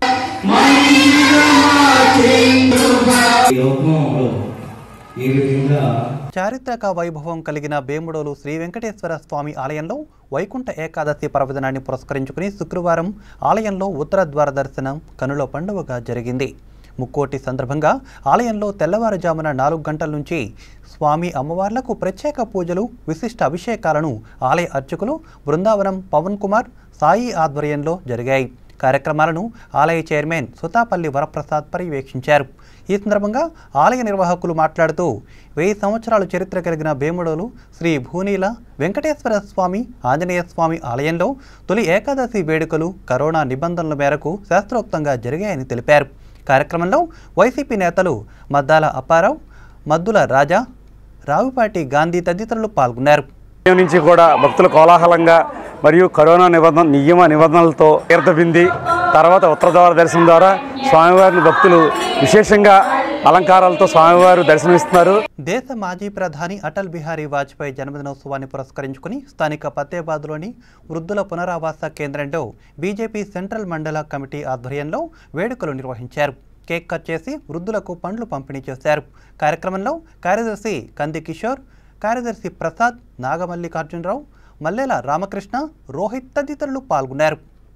చారిత్రక వైభవం కలిగిన వేముడోలు శ్రీ వెంకటేశ్వర స్వామి ఆలయంలో వైకుంఠ ఏకాదశి పర్వదినాన్ని పురస్కరించుకుని శుక్రవారం ఆలయంలో ఉత్తర ద్వార దర్శనం కనుల పండుగగా జరిగింది ముక్కోటి సందర్భంగా ఆలయంలో తెల్లవారుజామున నాలుగు గంటల నుంచి స్వామి అమ్మవార్లకు ప్రత్యేక పూజలు విశిష్ట అభిషేకాలను ఆలయ అర్చకులు బృందావనం పవన్ కుమార్ సాయి ఆధ్వర్యంలో జరిగాయి కార్యక్రమాలను ఆలయ చైర్మన్ సుతాపల్లి వరప్రసాద్ పర్యవేక్షించారు ఈ సందర్భంగా ఆలయ నిర్వాహకులు మాట్లాడుతూ వెయ్యి సంవత్సరాల చరిత్ర కలిగిన భీముడోలు శ్రీ భూనీల వెంకటేశ్వర స్వామి ఆంజనేయ స్వామి ఆలయంలో తొలి ఏకాదశి వేడుకలు కరోనా నిబంధనల మేరకు శాస్త్రోక్తంగా జరిగాయని తెలిపారు కార్యక్రమంలో వైసీపీ నేతలు మద్దాల అప్పారావు మద్దుల రాజా రావుపాటి గాంధీ తదితరులు పాల్గొన్నారు ఉదయం నుంచి కూడా భక్తులు కోలాహలంగా మరియు కరోనా నిబంధన నియమ నిబంధనలతో తీర్థబింది తర్వాత ఉత్తరద్వార దర్శనం ద్వారా స్వామివారిని భక్తులు విశేషంగా అలంకారాలతో స్వామివారు దర్శనమిస్తున్నారు దేశ మాజీ ప్రధాని అటల్ బిహారీ వాజ్పేయి జన్మదినోత్సవాన్ని పురస్కరించుకుని స్థానిక ఫతేబాద్లోని వృద్ధుల పునరావాస కేంద్రంలో బీజేపీ సెంట్రల్ మండల కమిటీ ఆధ్వర్యంలో వేడుకలు నిర్వహించారు కేక్ కట్ చేసి వృద్ధులకు పండ్లు పంపిణీ చేశారు కార్యక్రమంలో కార్యదర్శి కంది కిషోర్ కార్యదర్శి ప్రసాద్ నాగమల్లికార్జునరావు మల్లెల రామకృష్ణ రోహిత్ తదితరులు పాల్గొన్నారు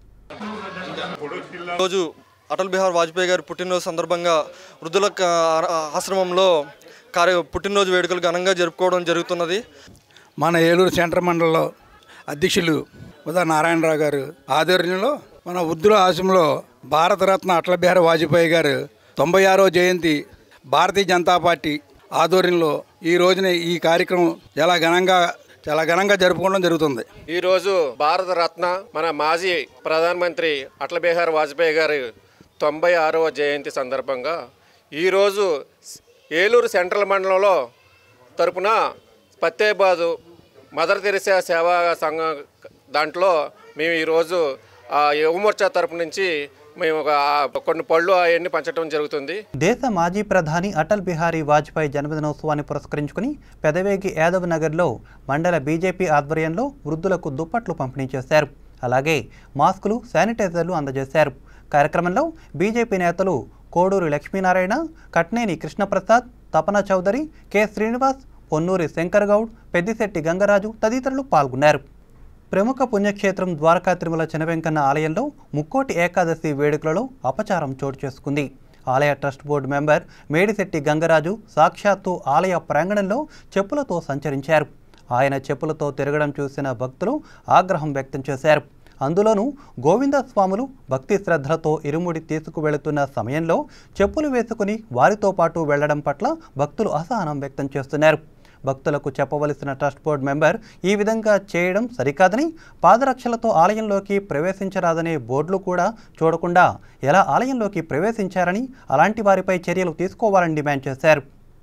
రోజు అటల్ బిహార్ వాజ్పేయి గారి పుట్టినరోజు సందర్భంగా వృద్ధుల క- ఆ- ఆశ్రమంలో కార్య పుట్టినరోజు వేడుకలు ఘనంగా జరుపుకోవడం జరుగుతున్నది మన ఏలూరు సెంటర్ మండలంలో అధ్యక్షులు ఉదా నారాయణరావు గారు ఆధ్వర్యంలో మన వృద్ధుల ఆశ్రమంలో భారతరత్న అటల్ బిహారీ వాజ్పేయి గారు తొంభై ఆరో జయంతి భారతీయ జనతా పార్టీ ఆధ్వర్యంలో ఈ రోజున ఈ కార్యక్రమం చాలా ఘనంగా చాలా ఘనంగా జరుపుకోవడం జరుగుతుంది ఈరోజు భారత రత్న మన మాజీ ప్రధానమంత్రి అటల్ బిహారీ వాజ్పేయి గారి తొంభై ఆరవ జయంతి సందర్భంగా ఈరోజు ఏలూరు సెంట్రల్ మండలంలో తరపున పత్తేబాదు మదర్ తెరిసా సేవా సంఘం దాంట్లో మేము ఈరోజు ఆ యువమోర్చా తరపు నుంచి మేము ఒక ఆ కొన్ని పళ్ళు అవన్నీ పంచడం జరుగుతుంది దేశ మాజీ ప్రధాని అటల్ బిహారీ వాజ్పేయి జన్మదినోత్సవాన్ని పురస్కరించుకుని పెదవేగి యాదవ్ నగర్లో మండల బీజేపీ ఆధ్వర్యంలో వృద్ధులకు దుప్పట్లు పంపిణీ చేశారు అలాగే మాస్కులు శానిటైజర్లు అందజేశారు కార్యక్రమంలో బీజేపీ నేతలు కోడూరు లక్ష్మీనారాయణ కట్నేని కృష్ణప్రసాద్ తపన చౌదరి కె శ్రీనివాస్ పొన్నూరి శంకర్ గౌడ్ పెద్దిశెట్టి గంగరాజు తదితరులు పాల్గొన్నారు ప్రముఖ పుణ్యక్షేత్రం ద్వారకా తిరుమల చెనవెంకన్న ఆలయంలో ముక్కోటి ఏకాదశి వేడుకలలో అపచారం చోటు చేసుకుంది ఆలయ trust board member Medisetti Gangaraju సాక్షాత్తు ఆలయ ప్రాంగణంలో చెప్పులతో సంచరించారు ఆయన చెప్పులతో తిరగడం చూసిన భక్తులు ఆగ్రహం వ్యక్తం చేశారు అందులోనూ గోవింద స్వాములు భక్తి శ్రద్ధలతో ఇరుముడి తీసుకువెళుతున్న సమయంలో చెప్పులు వేసుకుని వారితో పాటు వెళ్లడం పట్ల భక్తులు అసహనం వ్యక్తం చేస్తున్నారు భక్తులకు చెప్పవలసిన ట్రస్ట్ బోర్డు మెంబర్ ఈ విధంగా చేయడం సరికాదని పాదరక్షలతో ఆలయంలోకి ప్రవేశించరాదనే బోర్డులు కూడా చూడకుండా ఎలా ఆలయంలోకి ప్రవేశించారని అలాంటి వారిపై చర్యలు తీసుకోవాలని డిమాండ్ చేశారు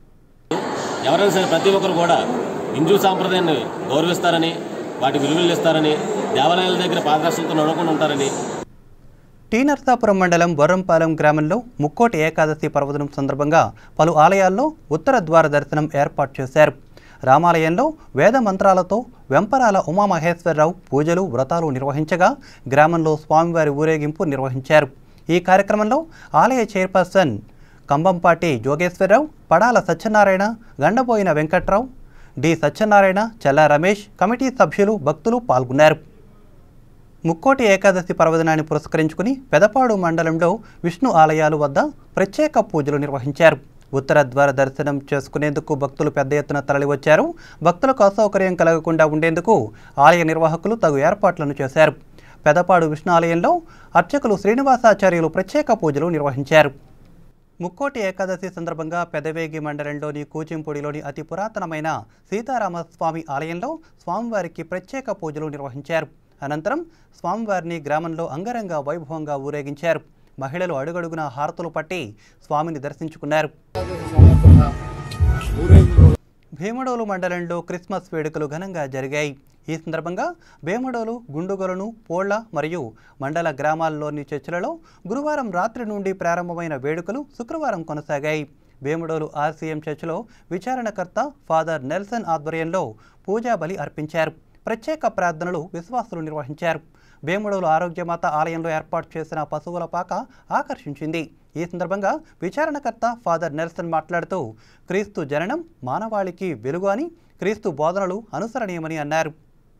ఎవరైనా సరే ప్రతి ఒక్కరు కూడా హిందూ సాంప్రదాయాన్ని గౌరవిస్తారని వాటి విలువలు ఇస్తారని దేవాలయాల దగ్గర పాదరక్షలతో నడవకుండా ఉంటారని టీ నర్సాపురం మండలం బొర్రంపాలెం గ్రామంలో ముక్కోటి ఏకాదశి పర్వదినం సందర్భంగా పలు ఆలయాల్లో ఉత్తర ద్వార దర్శనం ఏర్పాటు చేశారు రామాలయంలో వేద మంత్రాలతో వెంపరాల ఉమామహేశ్వరరావు పూజలు వ్రతాలు నిర్వహించగా గ్రామంలో స్వామివారి ఊరేగింపు నిర్వహించారు ఈ కార్యక్రమంలో ఆలయ chairperson Kambampati Jogeswararao Padala Satyanarayana Gandaboina Venkatrao D Satyanarayana Chella Ramesh committee సభ్యులు భక్తులు పాల్గొన్నారు ముక్కోటి ఏకాదశి పర్వదినాన్ని పురస్కరించుకుని పెదపాడు మండలంలో విష్ణు ఆలయాలు వద్ద ప్రత్యేక పూజలు నిర్వహించారు ఉత్తర ద్వార దర్శనం చేసుకునేందుకు భక్తులు పెద్ద ఎత్తున తరలివచ్చారు భక్తులకు అసౌకర్యం కలగకుండా ఉండేందుకు ఆలయ నిర్వాహకులు తగు ఏర్పాట్లను చేశారు పెదపాడు విష్ణు ఆలయంలో అర్చకులు శ్రీనివాసాచార్యులు ప్రత్యేక పూజలు నిర్వహించారు ముక్కోటి ఏకాదశి సందర్భంగా పెదవేగి మండలంలోని కూచింపూడిలోని అతి పురాతనమైన సీతారామస్వామి ఆలయంలో స్వామివారికి ప్రత్యేక పూజలు నిర్వహించారు అనంతరం స్వామివారిని గ్రామంలో అంగరంగ వైభవంగా ఊరేగించారు మహిళలు అడుగడుగున హారతులు పట్టి స్వామిని దర్శించుకున్నారు భీమడోలు మండలంలో క్రిస్మస్ వేడుకలు ఘనంగా జరిగాయి ఈ సందర్భంగా భీమడోలు గుండుగొలను పోళ్ల మరియు మండల గ్రామాల్లోని చర్చిలలో గురువారం రాత్రి నుండి ప్రారంభమైన వేడుకలు శుక్రవారం కొనసాగాయి భీమడోలు ఆర్సీఎం చర్చిలో విచారణకర్త ఫాదర్ నెల్సన్ ఆధ్వర్యంలో పూజా బలి అర్పించారు ప్రత్యేక ప్రార్థనలు విశ్వాసులు నిర్వహించారు భీముడోలు ఆరోగ్యమాత ఆలయంలో ఏర్పాటు చేసిన పశువుల పాక ఆకర్షించింది ఈ సందర్భంగా విచారణకర్త ఫాదర్ నెల్సన్ మాట్లాడుతూ క్రీస్తు జననం మానవాళికి వెలుగు అని క్రీస్తు బోధనలు అనుసరణీయమని అన్నారు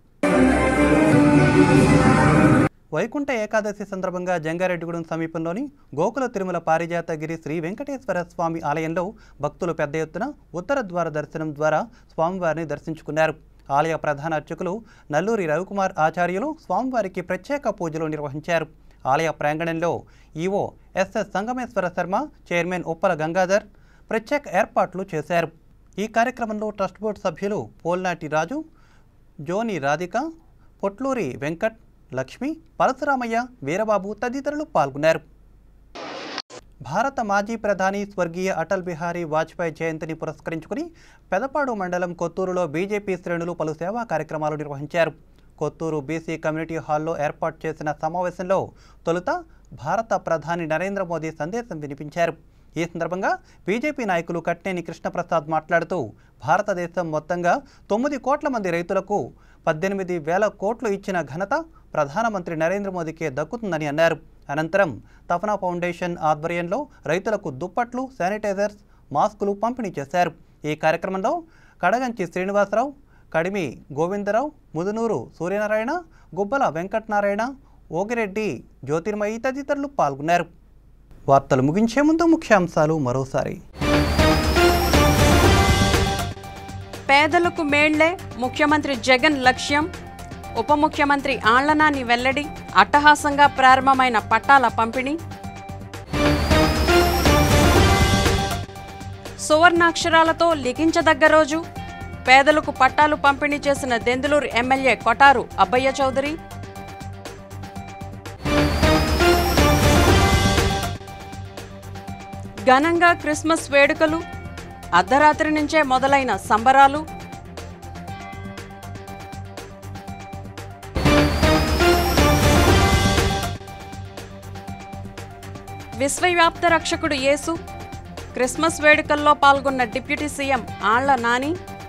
వైకుంఠ ఏకాదశి సందర్భంగా జంగారెడ్డిగూడెం సమీపంలోని గోకుల తిరుమల పారిజాతగిరి శ్రీ వెంకటేశ్వర స్వామి ఆలయంలో భక్తులు పెద్ద ఎత్తున ఉత్తర ద్వార దర్శనం ద్వారా స్వామివారిని దర్శించుకున్నారు ఆలయ ప్రధాన అర్చకులు నల్లూరి రవికుమార్ ఆచార్యులు స్వామివారికి ప్రత్యేక పూజలు నిర్వహించారు ఆలయ ప్రాంగణంలో EO SS Sangameswara Sharma chairman Uppala Gangadhar ప్రత్యేక ఏర్పాట్లు చేశారు ఈ కార్యక్రమంలో ట్రస్ట్ బోర్డు సభ్యులు పోల్నాటి రాజు జోని రాధిక పొట్లూరి వెంకట్ లక్ష్మి పరశురామయ్య వీరబాబు తదితరులు పాల్గొన్నారు భారత మాజీ ప్రధాని స్వర్గీయ అటల్ బిహారీ వాజ్పేయి జయంతిని పురస్కరించుకుని పెదపాడు మండలం కొత్తూరులో బీజేపీ శ్రేణులు పలు సేవా కార్యక్రమాలు నిర్వహించారు కొత్తూరు బీసీ కమ్యూనిటీ హాల్లో ఏర్పాటు చేసిన సమావేశంలో తొలుత భారత ప్రధాని నరేంద్ర మోదీ సందేశం వినిపించారు ఈ సందర్భంగా బీజేపీ నాయకులు కట్నేని కృష్ణప్రసాద్ మాట్లాడుతూ భారతదేశం మొత్తంగా తొమ్మిది కోట్ల మంది రైతులకు పద్దెనిమిది వేల కోట్లు ఇచ్చిన ఘనత ప్రధానమంత్రి నరేంద్ర మోదీకే దక్కుతుందని అన్నారు అనంతరం తపనా ఫౌండేషన్ ఆధ్వర్యంలో రైతులకు దుప్పట్లు శానిటైజర్స్ మాస్కులు పంపిణీ చేశారు ఈ కార్యక్రమంలో కడగంచి శ్రీనివాసరావు కడిమి గోవిందరావు ముదునూరు సూర్యనారాయణ గుబ్బల వెంకటనారాయణ ఓగిరెడ్డి జ్యోతిర్మయి తదితరులు పాల్గొన్నారు వార్తలు ముగించే ముందు ముఖ్యాంశాలు మరోసారి పేదలకు మేళ్లే ముఖ్యమంత్రి జగన్ లక్ష్యం ఉప ముఖ్యమంత్రి ఆళ్లనాని వెల్లడి అట్టహాసంగా ప్రారంభమైన పట్టాల పంపిణీ సువర్ణాక్షరాలతో లిఖించదగ్గ రోజు పేదలకు పట్టాలు పంపిణీ చేసిన దెందులూరు ఎమ్మెల్యే కొటారు అబ్బయ్య చౌదరి ఘనంగా క్రిస్మస్ వేడుకలు అర్ధరాత్రి నుంచే మొదలైన సంబరాలు విశ్వవ్యాప్త రక్షకుడు యేసు క్రిస్మస్ వేడుకల్లో పాల్గొన్న డిప్యూటీ సీఎం ఆళ్ల నాని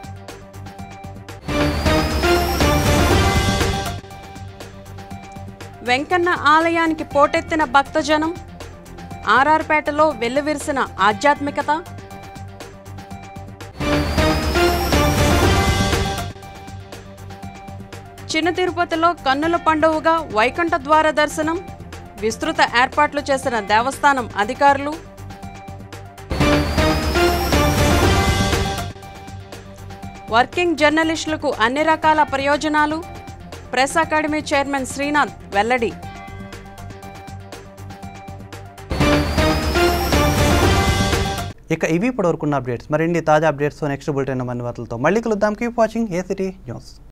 వెంకన్న ఆలయానికి పోటెత్తిన భక్తజనం ఆర్ఆర్పేటలో వెల్లువిరిసిన ఆధ్యాత్మికత చిన్న తిరుపతిలో కన్నుల పండువగా వైకుంఠ ద్వార దర్శనం విస్తృత ఏర్పాట్లు చేసిన దేవస్థానం అధికారులు వర్కింగ్ జర్నలిస్టులకు అన్ని రకాల ప్రయోజనాలు ప్రెస్ అకాడమీ చైర్మన్ శ్రీనాథ్ వెల్లడి ఇక ఇవి ఇప్పటివరకున్న అప్డేట్స్ మరిన్ని తాజా అప్డేట్స్ నెక్స్ట్ బులెటిన్ మన వార్తలతో మళ్ళీ కలుద్దాం keep watching A city news